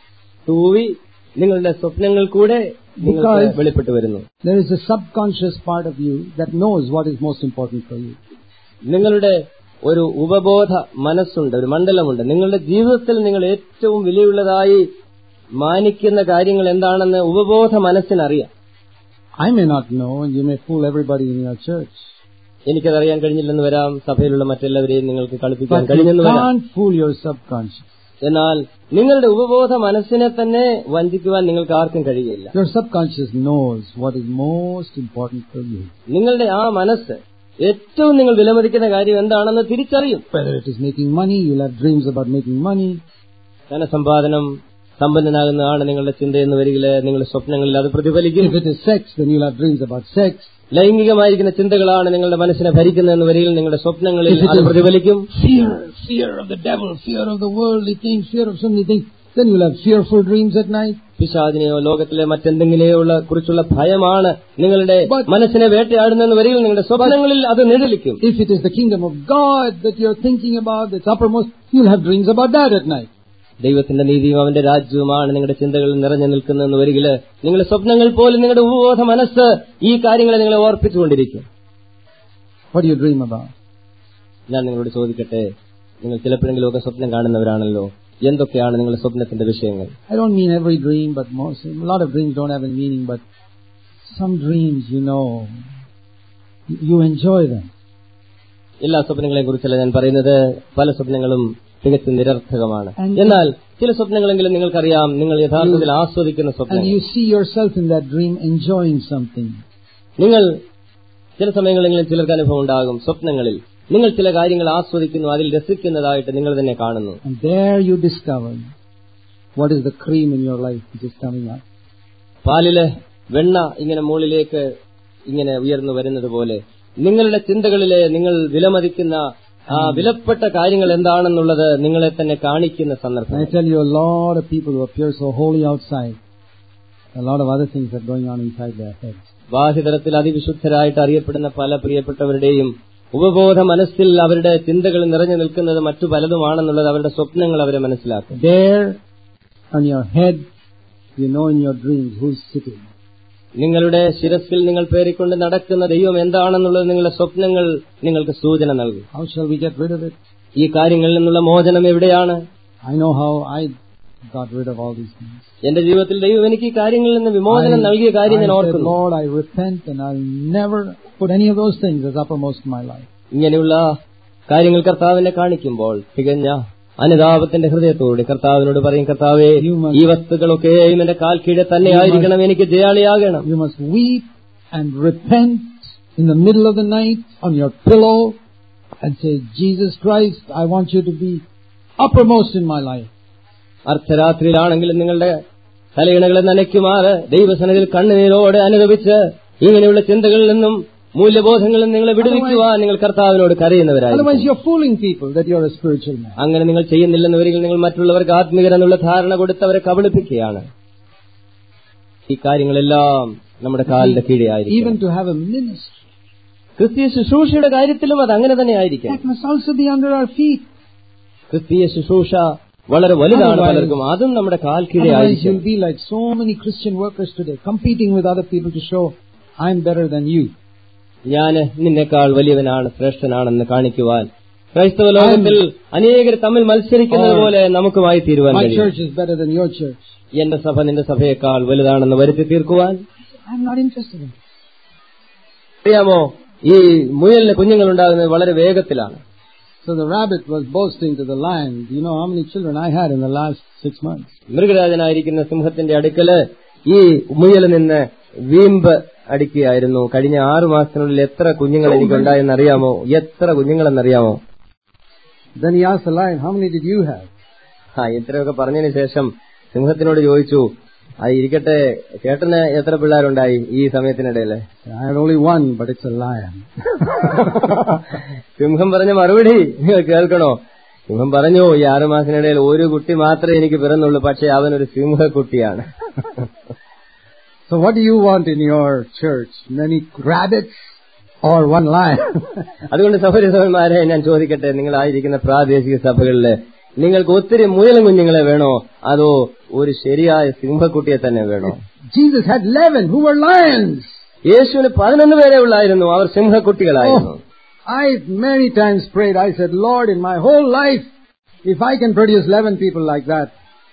തൂവി നിങ്ങളുടെ സ്വപ്നങ്ങൾ കൂടെ നിങ്ങൾക്ക് Because- വെളിപ്പെട്ടു വരുന്നു There is a subconscious part of you that knows what is most important for you. നിങ്ങളുടെ ഒരു ഉപബോധ മനസ്സുണ്ട് ഒരു മണ്ഡലമുണ്ട് നിങ്ങളുടെ ജീവിതത്തിൽ നിങ്ങൾ ഏറ്റവും വിലയുള്ളതായി മാനിക്കുന്ന കാര്യങ്ങൾ എന്താണെന്ന് ഉപബോധ മനസ്സിനറിയാം I may not know, and you may fool everybody in your church. എനിക്കതറിയാൻ കഴിഞ്ഞില്ലെന്ന് വരാം സഭയിലുള്ള മറ്റെല്ലാവരെയും നിങ്ങൾക്ക് കളിപ്പിക്കാൻ But you കഴിഞ്ഞെന്ന് വരാം can't fool your subconscious. എന്നാൽ നിങ്ങളുടെ ഉപബോധ മനസ്സിനെ തന്നെ വഞ്ചിക്കുവാൻ നിങ്ങൾക്ക് ആർക്കും കഴിയില്ല Your subconscious knows what is most important for you. നിങ്ങളുടെ ആ മനസ്സ് ഏറ്റവും നിങ്ങൾ വിലമതിക്കുന്ന കാര്യം എന്താണെന്ന് തിരിച്ചറിയും Whether it is making money, you'll have dreams about making money. ധനസമ്പാദനം സമ്പന്നനാകുന്നതാണ് നിങ്ങളുടെ ചിന്തയെന്ന് വരികില് നിങ്ങളുടെ സ്വപ്നങ്ങളിൽ അത് പ്രതിഫലിക്കും If it is sex, then you'll have dreams about sex. ലൈംഗികമായിരിക്കുന്ന ചിന്തകളാണ് നിങ്ങളുടെ മനസ്സിനെ ഭരിക്കുന്നതെന്ന് വരികിൽ നിങ്ങളുടെ സ്വപ്നങ്ങളിൽ If it അത് is- പ്രതിഫലിക്കും Fear, fear of the devil, fear of the worldly things, fear of so many things. Then you'll have fearful dreams at night. പിശാദിനെയോ ലോകത്തിലെ മറ്റെന്തെങ്കിലെയോ ഉള്ള കുറിച്ചുള്ള ഭയമാണ് നിങ്ങളുടെ But- മനസ്സിനെ വേട്ടയാടുന്നെന്ന് വരികിൽ നിങ്ങളുടെ സ്വപ്നങ്ങളിൽ അത് നിഴലിക്കും If it is the kingdom of God that you're thinking about, that's uppermost, you'll have dreams about that at night. ദൈവത്തിന്റെ നീതിയും അവന്റെ രാജ്യവുമാണ് നിങ്ങളുടെ ചിന്തകളിൽ നിറഞ്ഞു നിൽക്കുന്നതെന്ന് വരികില് നിങ്ങളുടെ സ്വപ്നങ്ങൾ പോലും നിങ്ങളുടെ ഉപബോധ മനസ്സ് ഈ കാര്യങ്ങളെ നിങ്ങളെ ഓർപ്പിച്ചുകൊണ്ടിരിക്കും What do you dream about? ഞാൻ നിങ്ങളോട് ചോദിക്കട്ടെ നിങ്ങൾ ചിലപ്പോഴെങ്കിലും ഒക്കെ സ്വപ്നം കാണുന്നവരാണല്ലോ എന്തൊക്കെയാണ് നിങ്ങളുടെ സ്വപ്നത്തിന്റെ വിഷയങ്ങൾ I don't mean every dream, but most, a lot of dreams don't have a meaning, but some dreams, you know, you- you enjoy them. എല്ലാ സ്വപ്നങ്ങളെ കുറിച്ചല്ല ഞാൻ പറയുന്നത് പല സ്വപ്നങ്ങളും തികച്ചും നിരർത്ഥകമാണ് And- എന്നാൽ ചില സ്വപ്നങ്ങളെങ്കിലും നിങ്ങൾക്കറിയാം നിങ്ങൾ യഥാർത്ഥത്തിൽ ആസ്വദിക്കുന്ന And സ്വപ്നങ്ങൾ you see yourself in that dream enjoying something. നിങ്ങൾ ചില സമയങ്ങളെങ്കിലും ചിലർക്ക് അനുഭവം ഉണ്ടാകും സ്വപ്നങ്ങളിൽ നിങ്ങൾ ചില കാര്യങ്ങൾ ആസ്വദിക്കുന്നു അതിൽ രസിക്കുന്നതായിട്ട് നിങ്ങൾ തന്നെ കാണുന്നു And there you discover what is the cream in your life which is coming up. പാലില് വെണ്ണ ഇങ്ങനെ മുകളിലേക്ക് ഇങ്ങനെ ഉയർന്നു വരുന്നത് പോലെ നിങ്ങളുടെ ചിന്തകളിലെ നിങ്ങൾ വിലമതിക്കുന്ന ആ വിലപ്പെട്ട കാര്യങ്ങൾ എന്താണെന്നുള്ളത് നിങ്ങളെ തന്നെ കാണിക്കുന്ന And സന്ദർഭം I tell you, a lot of people who appear so holy outside, a lot of other things are going on inside their heads. ബാഹ്യതലത്തിൽ അതിവിശുദ്ധരായിട്ട് അറിയപ്പെടുന്ന പല പ്രിയപ്പെട്ടവരുടെയും ഉപബോധ മനസ്സിൽ അവരുടെ ചിന്തകൾ നിറഞ്ഞു നിൽക്കുന്നത് മറ്റു പലതുമാണെന്നുള്ളത് അവരുടെ സ്വപ്നങ്ങൾ അവരെ മനസ്സിലാക്കും There, on your head, you know in your dreams who's sitting. നിങ്ങളുടെ ശിരസിൽ നിങ്ങൾ പേറിക്കൊണ്ട് നടക്കുന്ന ദൈവം എന്താണെന്നുള്ളത് നിങ്ങളുടെ സ്വപ്നങ്ങൾ നിങ്ങൾക്ക് സൂചന നൽകും How shall we get rid of it? ഈ കാര്യങ്ങളിൽ നിന്നുള്ള മോചനം എവിടെയാണ് I know how I got rid of all these things. എന്റെ ജീവിതത്തിൽ ദൈവം എനിക്ക് ഈ കാര്യങ്ങളിൽ നിന്ന് വിമോചനം നൽകിയ കാര്യം ഞാൻ I said, ഓർക്കുന്നു Lord, I repent and I'll never put any of those things as uppermost in my life. ഇങ്ങനെയുള്ള കാര്യങ്ങൾ കർത്താവിനെ കാണിക്കുമ്പോൾ തികഞ്ഞ അനുതാപത്തിന്റെ ഹൃദയത്തോടെ കർത്താവിനോട് പറയും കർത്താവേ ഈ വസ്തുക്കളൊക്കെയും എന്റെ കാൽ കീഴെ തന്നെ ആയിരിക്കണം എനിക്ക് ജയാളിയാകണം You must weep and repent in the middle of the night on your pillow and say, Jesus Christ, I want you to be uppermost in my life. അർദ്ധരാത്രിയിലാണെങ്കിലും നിങ്ങളുടെ തലയിണകളെ നനയ്ക്കുമാറ് ദൈവസനത്തിൽ കണ്ണുനീരോടെ അനുദപിച്ച് ഇങ്ങനെയുള്ള ചിന്തകളിൽ നിന്നും മൂല്യബോധങ്ങളിൽ നിന്ന് നിങ്ങളെ വിടുവിക്കുവാൻ നിങ്ങൾ കർത്താവിനോട് Otherwise, കരയുന്നവരായിരിക്കും you're fooling people that you're a spiritual man. അങ്ങനെ നിങ്ങൾ ചെയ്യുന്നില്ലെന്ന് വരികിൽ നിങ്ങൾ മറ്റുള്ളവർക്ക് ആത്മീകരെന്നുള്ള ധാരണ കൊടുത്ത് അവരെ കബളിപ്പിക്കുകയാണ് ഈ കാര്യങ്ങളെല്ലാം നമ്മുടെ കാലിന്റെ കീഴെയായിരിക്കും Even to have a ministry, ക്രിസ്തീയ ശുശ്രൂഷയുടെ കാര്യത്തിലും അത് അങ്ങനെ തന്നെ ആയിരിക്കും that must also be under our feet. ക്രിസ്തീയ ശുശ്രൂഷ വളരെ വലുതാണ് Otherwise- പലർക്കും അതും നമ്മുടെ കാൽ Otherwise, കീഴെയായിരിക്കും you'll be like so many Christian workers today, competing with other people to show, I'm better than you. ഞാൻ നിന്നെക്കാൾ വലിയവനാണ് ശ്രേഷ്ഠനാണെന്ന് കാണിക്കുവാൻ ക്രൈസ്തവ ലോകത്തിൽ അനേകർ തമ്മിൽ മത്സരിക്കുന്നത് പോലെ നമുക്കുമായി തീരുവാൻ My കഴിയും church is better than your church. എന്റെ സഭ നിന്റെ സഭയേക്കാൾ വലുതാണെന്ന് വരുത്തി തീർക്കുവാൻ I'm not interested in it. അറിയാമോ ഈ മുയലിന് കുഞ്ഞുങ്ങൾ ഉണ്ടാകുന്നത് വളരെ വേഗത്തിലാണ് So the rabbit was boasting to the lion, Do you know how many children I had in the last six months? മൃഗരാജനായിരിക്കുന്ന സിംഹത്തിന്റെ അടുക്കല് ഈ മുയൽ നിന്ന് വീമ്പ് അടിക്കുകയായിരുന്നു കഴിഞ്ഞ ആറു മാസത്തിനുള്ളിൽ എത്ര കുഞ്ഞുങ്ങൾ എനിക്കുണ്ടായെന്ന് അറിയാമോ എത്ര കുഞ്ഞുങ്ങളെന്നറിയാമോ Then he asked the lion, How many did you have? ആ ഇത്രയൊക്കെ പറഞ്ഞതിന് ശേഷം സിംഹത്തിനോട് ചോദിച്ചു അത് ഇരിക്കട്ടെ ചേട്ടന് എത്ര പിള്ളേരുണ്ടായി ഈ സമയത്തിനിടയില് I had only one, but it's a lion. സിംഹം പറഞ്ഞ മറുപടി നിങ്ങൾ കേൾക്കണോ സിംഹം പറഞ്ഞു ഈ ആറു മാസത്തിനിടയിൽ ഒരു കുട്ടി മാത്രമേ എനിക്ക് പിറന്നുള്ളൂ പക്ഷെ അവൻ ഒരു സിംഹക്കുട്ടിയാണ് So what do you want in your church? Many rabbits or one lion? അതുകൊണ്ട് സഹോദരി സഹോദരന്മാരെ ഞാൻ ചോദിക്കട്ടെ നിങ്ങളായിരിക്കുന്ന പ്രാദേശിക സഭകളില് നിങ്ങൾക്ക് ഒത്തിരി മുയലും കുഞ്ഞുങ്ങളെ വേണോ അതോ ഒരു ശരിയായ സിംഹക്കുട്ടിയെ തന്നെ വേണോ Jesus had eleven who were lions. യേശുവിന് പതിനൊന്ന് പേരെ ഉള്ളായിരുന്നു അവർ സിംഹക്കുട്ടികളായിരുന്നു Oh, I many times prayed. I said, Lord, in my whole life, if I can produce eleven people like that,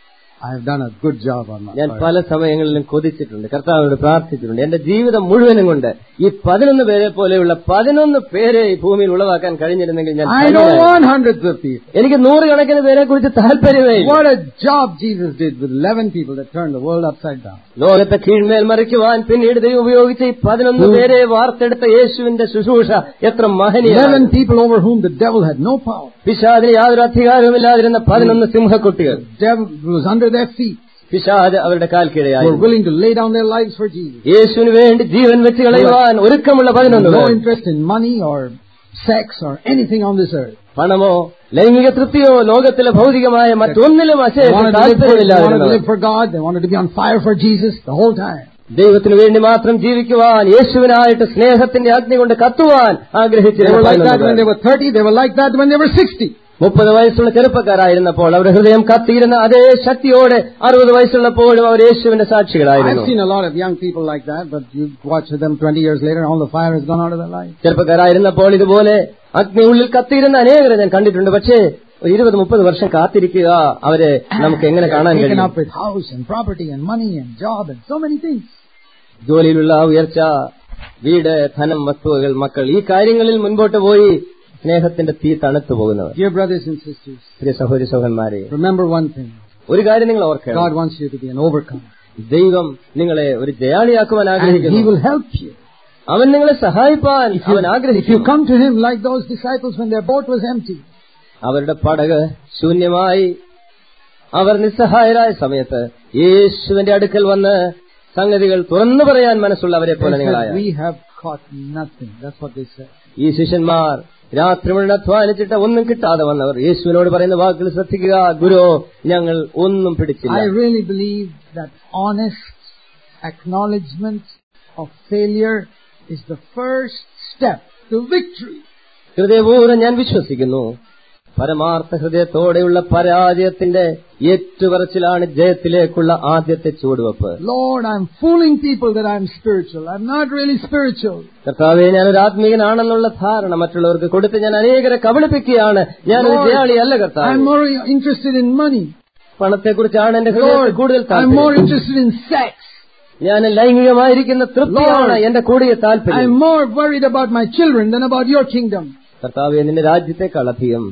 I have done a good job on my ഞാൻ part. പല സമയങ്ങളിലും കൊതിച്ചിട്ടുണ്ട് കർത്താവിനോട് പ്രാർത്ഥിച്ചിട്ടുണ്ട് എന്റെ ജീവിതം മുഴുവനും കൊണ്ട് ഈ പതിനൊന്ന് പേരെ പോലെയുള്ള പതിനൊന്ന് പേരെ ഈ ഭൂമിയിൽ ഉളവാക്കാൻ കഴിഞ്ഞിരുന്നെങ്കിൽ ഞാൻ I don't ധന്യനായിരുന്നു. want hundreds of people. എനിക്ക് നൂറുകണക്കിന് പേരെ കുറിച്ച് താല്പര്യമേ ഇല്ല. What a job Jesus did with eleven people that turned the world upside down. ലോകത്തെ കീഴ്മേൽ മറിക്കുവാൻ പിന്നീട് ദൈവം ഉപയോഗിച്ച ഈ പതിനൊന്ന് പേരെ വാർത്തെടുത്ത യേശുവിന്റെ ശുശ്രൂഷ എത്ര മഹനീയമാണ് Eleven people over whom the devil had no power. പിശാദിന് യാതൊരു അധികാരവുമില്ലാതിരുന്ന പതിനൊന്ന് സിംഹക്കുട്ടികൾ The devil was under their feet. പിശാദ് അവരുടെ കാൽ Were കീഴയായിരുന്നു willing to lay down their lives for Jesus. യേശുവിന് വേണ്ടി ജീവൻ വെച്ച് കളയുവാൻ ഒരുക്കമുള്ള പതിനൊന്ന് No പേർ interest in money or sex or anything on this earth. പണമോ ലൈംഗിക തൃപ്തിയോ ലോകത്തിലെ ഭൗതികമായ മറ്റൊന്നിലും They അശേഷം wanted to, live for, they wanted to താല്പര്യമില്ലാതിരുന്നവർ live for God. They wanted to be on fire for Jesus the whole time. ദൈവത്തിനു വേണ്ടി മാത്രം ജീവിക്കുവാൻ യേശുവിനായിട്ട് സ്നേഹത്തിന്റെ അഗ്നി കൊണ്ട് കത്തുവാൻ They ആഗ്രഹിച്ചിരുന്ന were like that പതിനൊന്ന് when they പേർ. were 30. They were like that when they were 60. മുപ്പത് വയസ്സുള്ള ചെറുപ്പക്കാരായിരുന്നപ്പോൾ അവരുടെ ഹൃദയം കത്തിയിരുന്ന അതേ ശക്തിയോടെ അറുപത് വയസ്സുള്ളപ്പോഴും അവർ യേശുവിന്റെ സാക്ഷികളായിരുന്നു I've seen a lot of young people like that, but you watch them 20 years later, all the fire has gone out of their life. ചെറുപ്പക്കാരായിരുന്നപ്പോൾ ഇതുപോലെ അഗ്നി ഉള്ളിൽ കത്തിയിരുന്ന അനേകരെ ഞാൻ കണ്ടിട്ടുണ്ട് പക്ഷേ ഒരു ഇരുപത് മുപ്പത് വർഷം കാത്തിരിക്കുക അവരെ നമുക്ക് എങ്ങനെ കാണാൻ Taken കഴിയും up with house and property and money and job and so many things. ജോലിയിലുള്ള ഉയർച്ച വീട് ധനം വസ്തുവകൾ മക്കൾ ഈ കാര്യങ്ങളിൽ മുൻപോട്ട് പോയി സ്നേഹത്തിന്റെ തീ തണുത്തു പോകുന്നവർ Dear brothers and sisters, പ്രിയ സഹോദരി സഹോദരന്മാരെ remember one thing. ഒരു കാര്യം നിങ്ങൾ ഓർക്കണം God wants you to be an overcomer. ദൈവം നിങ്ങളെ ഒരു ജയാളിയാക്കുവാൻ And He ആഗ്രഹിക്കുന്നു will help you. അവൻ നിങ്ങളെ സഹായിപ്പാൻ If you, അവൻ if you ആഗ്രഹിക്കുന്നു come to Him like those disciples when their boat was empty, അവരുടെ പടക് ശൂന്യമായി അവർ നിസ്സഹായരായ സമയത്ത് യേശുവിന്റെ അടുക്കൽ വന്ന് സംഗതികൾ തുറന്നു പറയാൻ മനസ്സുള്ളവരെ they പോലെ said, നിങ്ങളായ we have caught nothing. That's what they said. ഈ ശിഷ്യന്മാർ രാത്രി മുഴുവൻ അധ്വാനിച്ചിട്ട് ഒന്നും കിട്ടാതെ വന്നവർ യേശുവിനോട് പറയുന്ന വാക്കുകൾ ശ്രദ്ധിക്കുക ഗുരു ഞങ്ങൾ ഒന്നും പിടിച്ചില്ല I really believe that honest acknowledgement of failure is the first step to victory. ഹൃദയപൂർവ്വം ഞാൻ വിശ്വസിക്കുന്നു പരമാർത്ഥ ഹൃദയത്തോടെയുള്ള പരാജയത്തിന്റെ ഏറ്റുപറച്ചിലാണ് ജയത്തിലേക്കുള്ള ആദ്യത്തെ ചുവടുവെപ്പ് Lord, I'm fooling people that I'm spiritual. I'm not really spiritual. കർത്താവെ ഞാനൊരു ആത്മീയനാണെന്നുള്ള ധാരണ മറ്റുള്ളവർക്ക് കൊടുത്ത് ഞാൻ അനേകരെ കബളിപ്പിക്കുകയാണ് ഞാനൊരു Lord, ജയാളിയല്ല I'm കർത്താവ് more interested in money. പണത്തെക്കുറിച്ചാണ് എന്റെ ഹൃദയത്തിൽ Lord, കൂടുതൽ I'm more താല്പര്യം interested in sex. ഞാൻ ലൈംഗികമായിരിക്കുന്ന തൃപ്തിയാണ് Lord, എന്റെ കൂടിയ താല്പര്യം I'm more worried about my children than about your kingdom. കർത്താവെ നിന്റെ രാജ്യത്തെക്കാൾ അധികം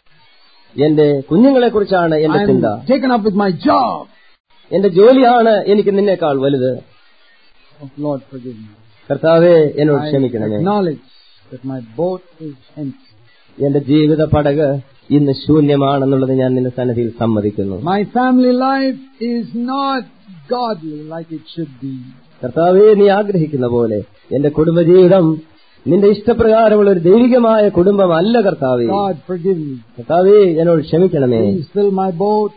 എന്റെ കുഞ്ഞുങ്ങളെ കുറിച്ചാണ് എന്റെ ചിന്ത I'm taken up with my job. എന്റെ ജോലിയാണ് എനിക്ക് നിന്നേക്കാൾ വലുത് Oh, Lord, forgive me. കർത്താവെ എന്നോട് I ക്ഷമിക്കണമേ acknowledge that my boat is empty. എന്റെ ജീവിത പടക് ഇന്ന് ശൂന്യമാണെന്നുള്ളത് ഞാൻ നിന്റെ സന്നിധിയിൽ സമ്മതിക്കുന്നു My family life is not godly like it should be. കർത്താവെ നീ ആഗ്രഹിക്കുന്ന പോലെ എന്റെ കുടുംബജീവിതം നിന്റെ ഇഷ്ടപ്രകാരമുള്ള ഒരു ദൈവികമായ കുടുംബമല്ല കർത്താവെ God, forgive me. കർത്താവെ എന്നോട് ക്ഷമിക്കണമേ Please fill my boat.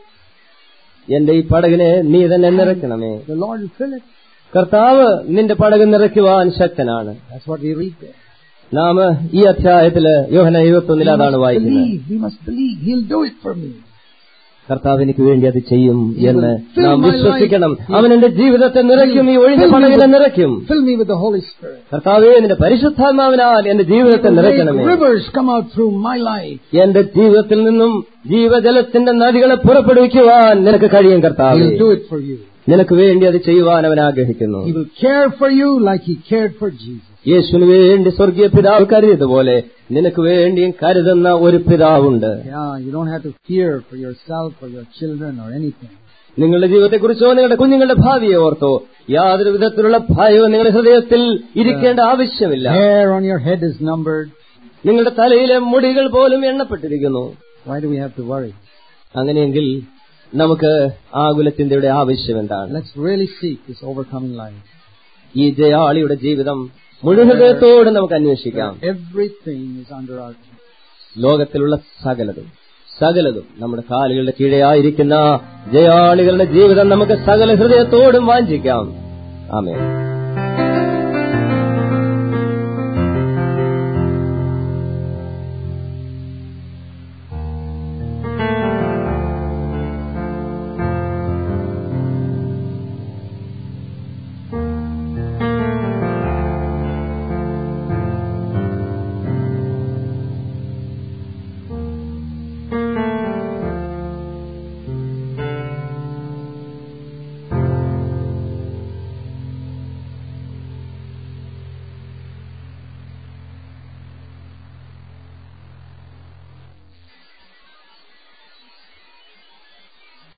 എന്റെ ഈ പടകിനെ നീ തന്നെ നിറയ്ക്കണമേ The Lord will fill it. കർത്താവ് നിന്റെ പടക് നിറയ്ക്കുവാൻ ശക്തനാണ് That's what we read there. നാം ഈ അധ്യായത്തില് യോഹന We ഇരുപത്തൊന്നിൽ അതാണ് must വായിക്കുന്നത് believe. We must believe. He'll do it for me. കർത്താവ് എനിക്ക് വേണ്ടി അത് ചെയ്യും എന്ന് fill നാം my വിശ്വസിക്കണം life. അവൻ എന്റെ ജീവിതത്തെ നിറയ്ക്കും ഈ ഒഴിഞ്ഞ Fill me പടകിനെ with- നിറയ്ക്കും Fill me with the Holy Spirit. കർത്താവേ നിന്റെ പരിശുദ്ധാത്മാവിനാൽ എന്റെ ജീവിതത്തെ Make നിറയ്ക്കണമേ rivers come out through my life. എന്റെ ജീവിതത്തിൽ നിന്നും ജീവജലത്തിന്റെ നദികളെ പുറപ്പെടുവിക്കുവാൻ നിനക്ക് കഴിയും കർത്താവേ He'll do it for you. നിനക്ക് വേണ്ടി അത് ചെയ്യുവാൻ അവൻ ആഗ്രഹിക്കുന്നു He will care for you like He cared for Jesus. യേശുവിന് വേണ്ടി സ്വർഗീയ പിതാവ് കരുതിയതുപോലെ നിനക്ക് വേണ്ടിയും കരുതുന്ന ഒരു പിതാവുണ്ട് Yeah, you don't have to fear for yourself or your children or anything. നിങ്ങളുടെ ജീവിതത്തെക്കുറിച്ചോ നിങ്ങളുടെ കുഞ്ഞുങ്ങളുടെ ഭാവിയെ ഓർത്തോ യാതൊരു വിധത്തിലുള്ള ഭയവും നിങ്ങളുടെ ഹൃദയത്തിൽ ഇരിക്കേണ്ട ആവശ്യമില്ല Hair on your head is numbered. നിങ്ങളുടെ തലയിലെ മുടികൾ പോലും എണ്ണപ്പെട്ടിരിക്കുന്നു Why do we have to worry? അങ്ങനെയെങ്കിൽ നമുക്ക് ആകുല ചിന്തയുടെ ആവശ്യം എന്താണ് Let's really seek this overcoming life. ഈ ജയാളിയുടെ ജീവിതം മുഴുവൻ ഹൃദയത്തോടെ നമുക്ക് അന്വേഷിക്കാം Everything is under our feet. ലോകത്തിലുള്ള സകലതും സകലതും നമ്മുടെ കാലുകളുടെ കീഴെയായിരിക്കുന്ന ജയാളികളുടെ ജീവിതം നമുക്ക് സകല ഹൃദയത്തോടും വാഞ്ചിക്കാം ആമേ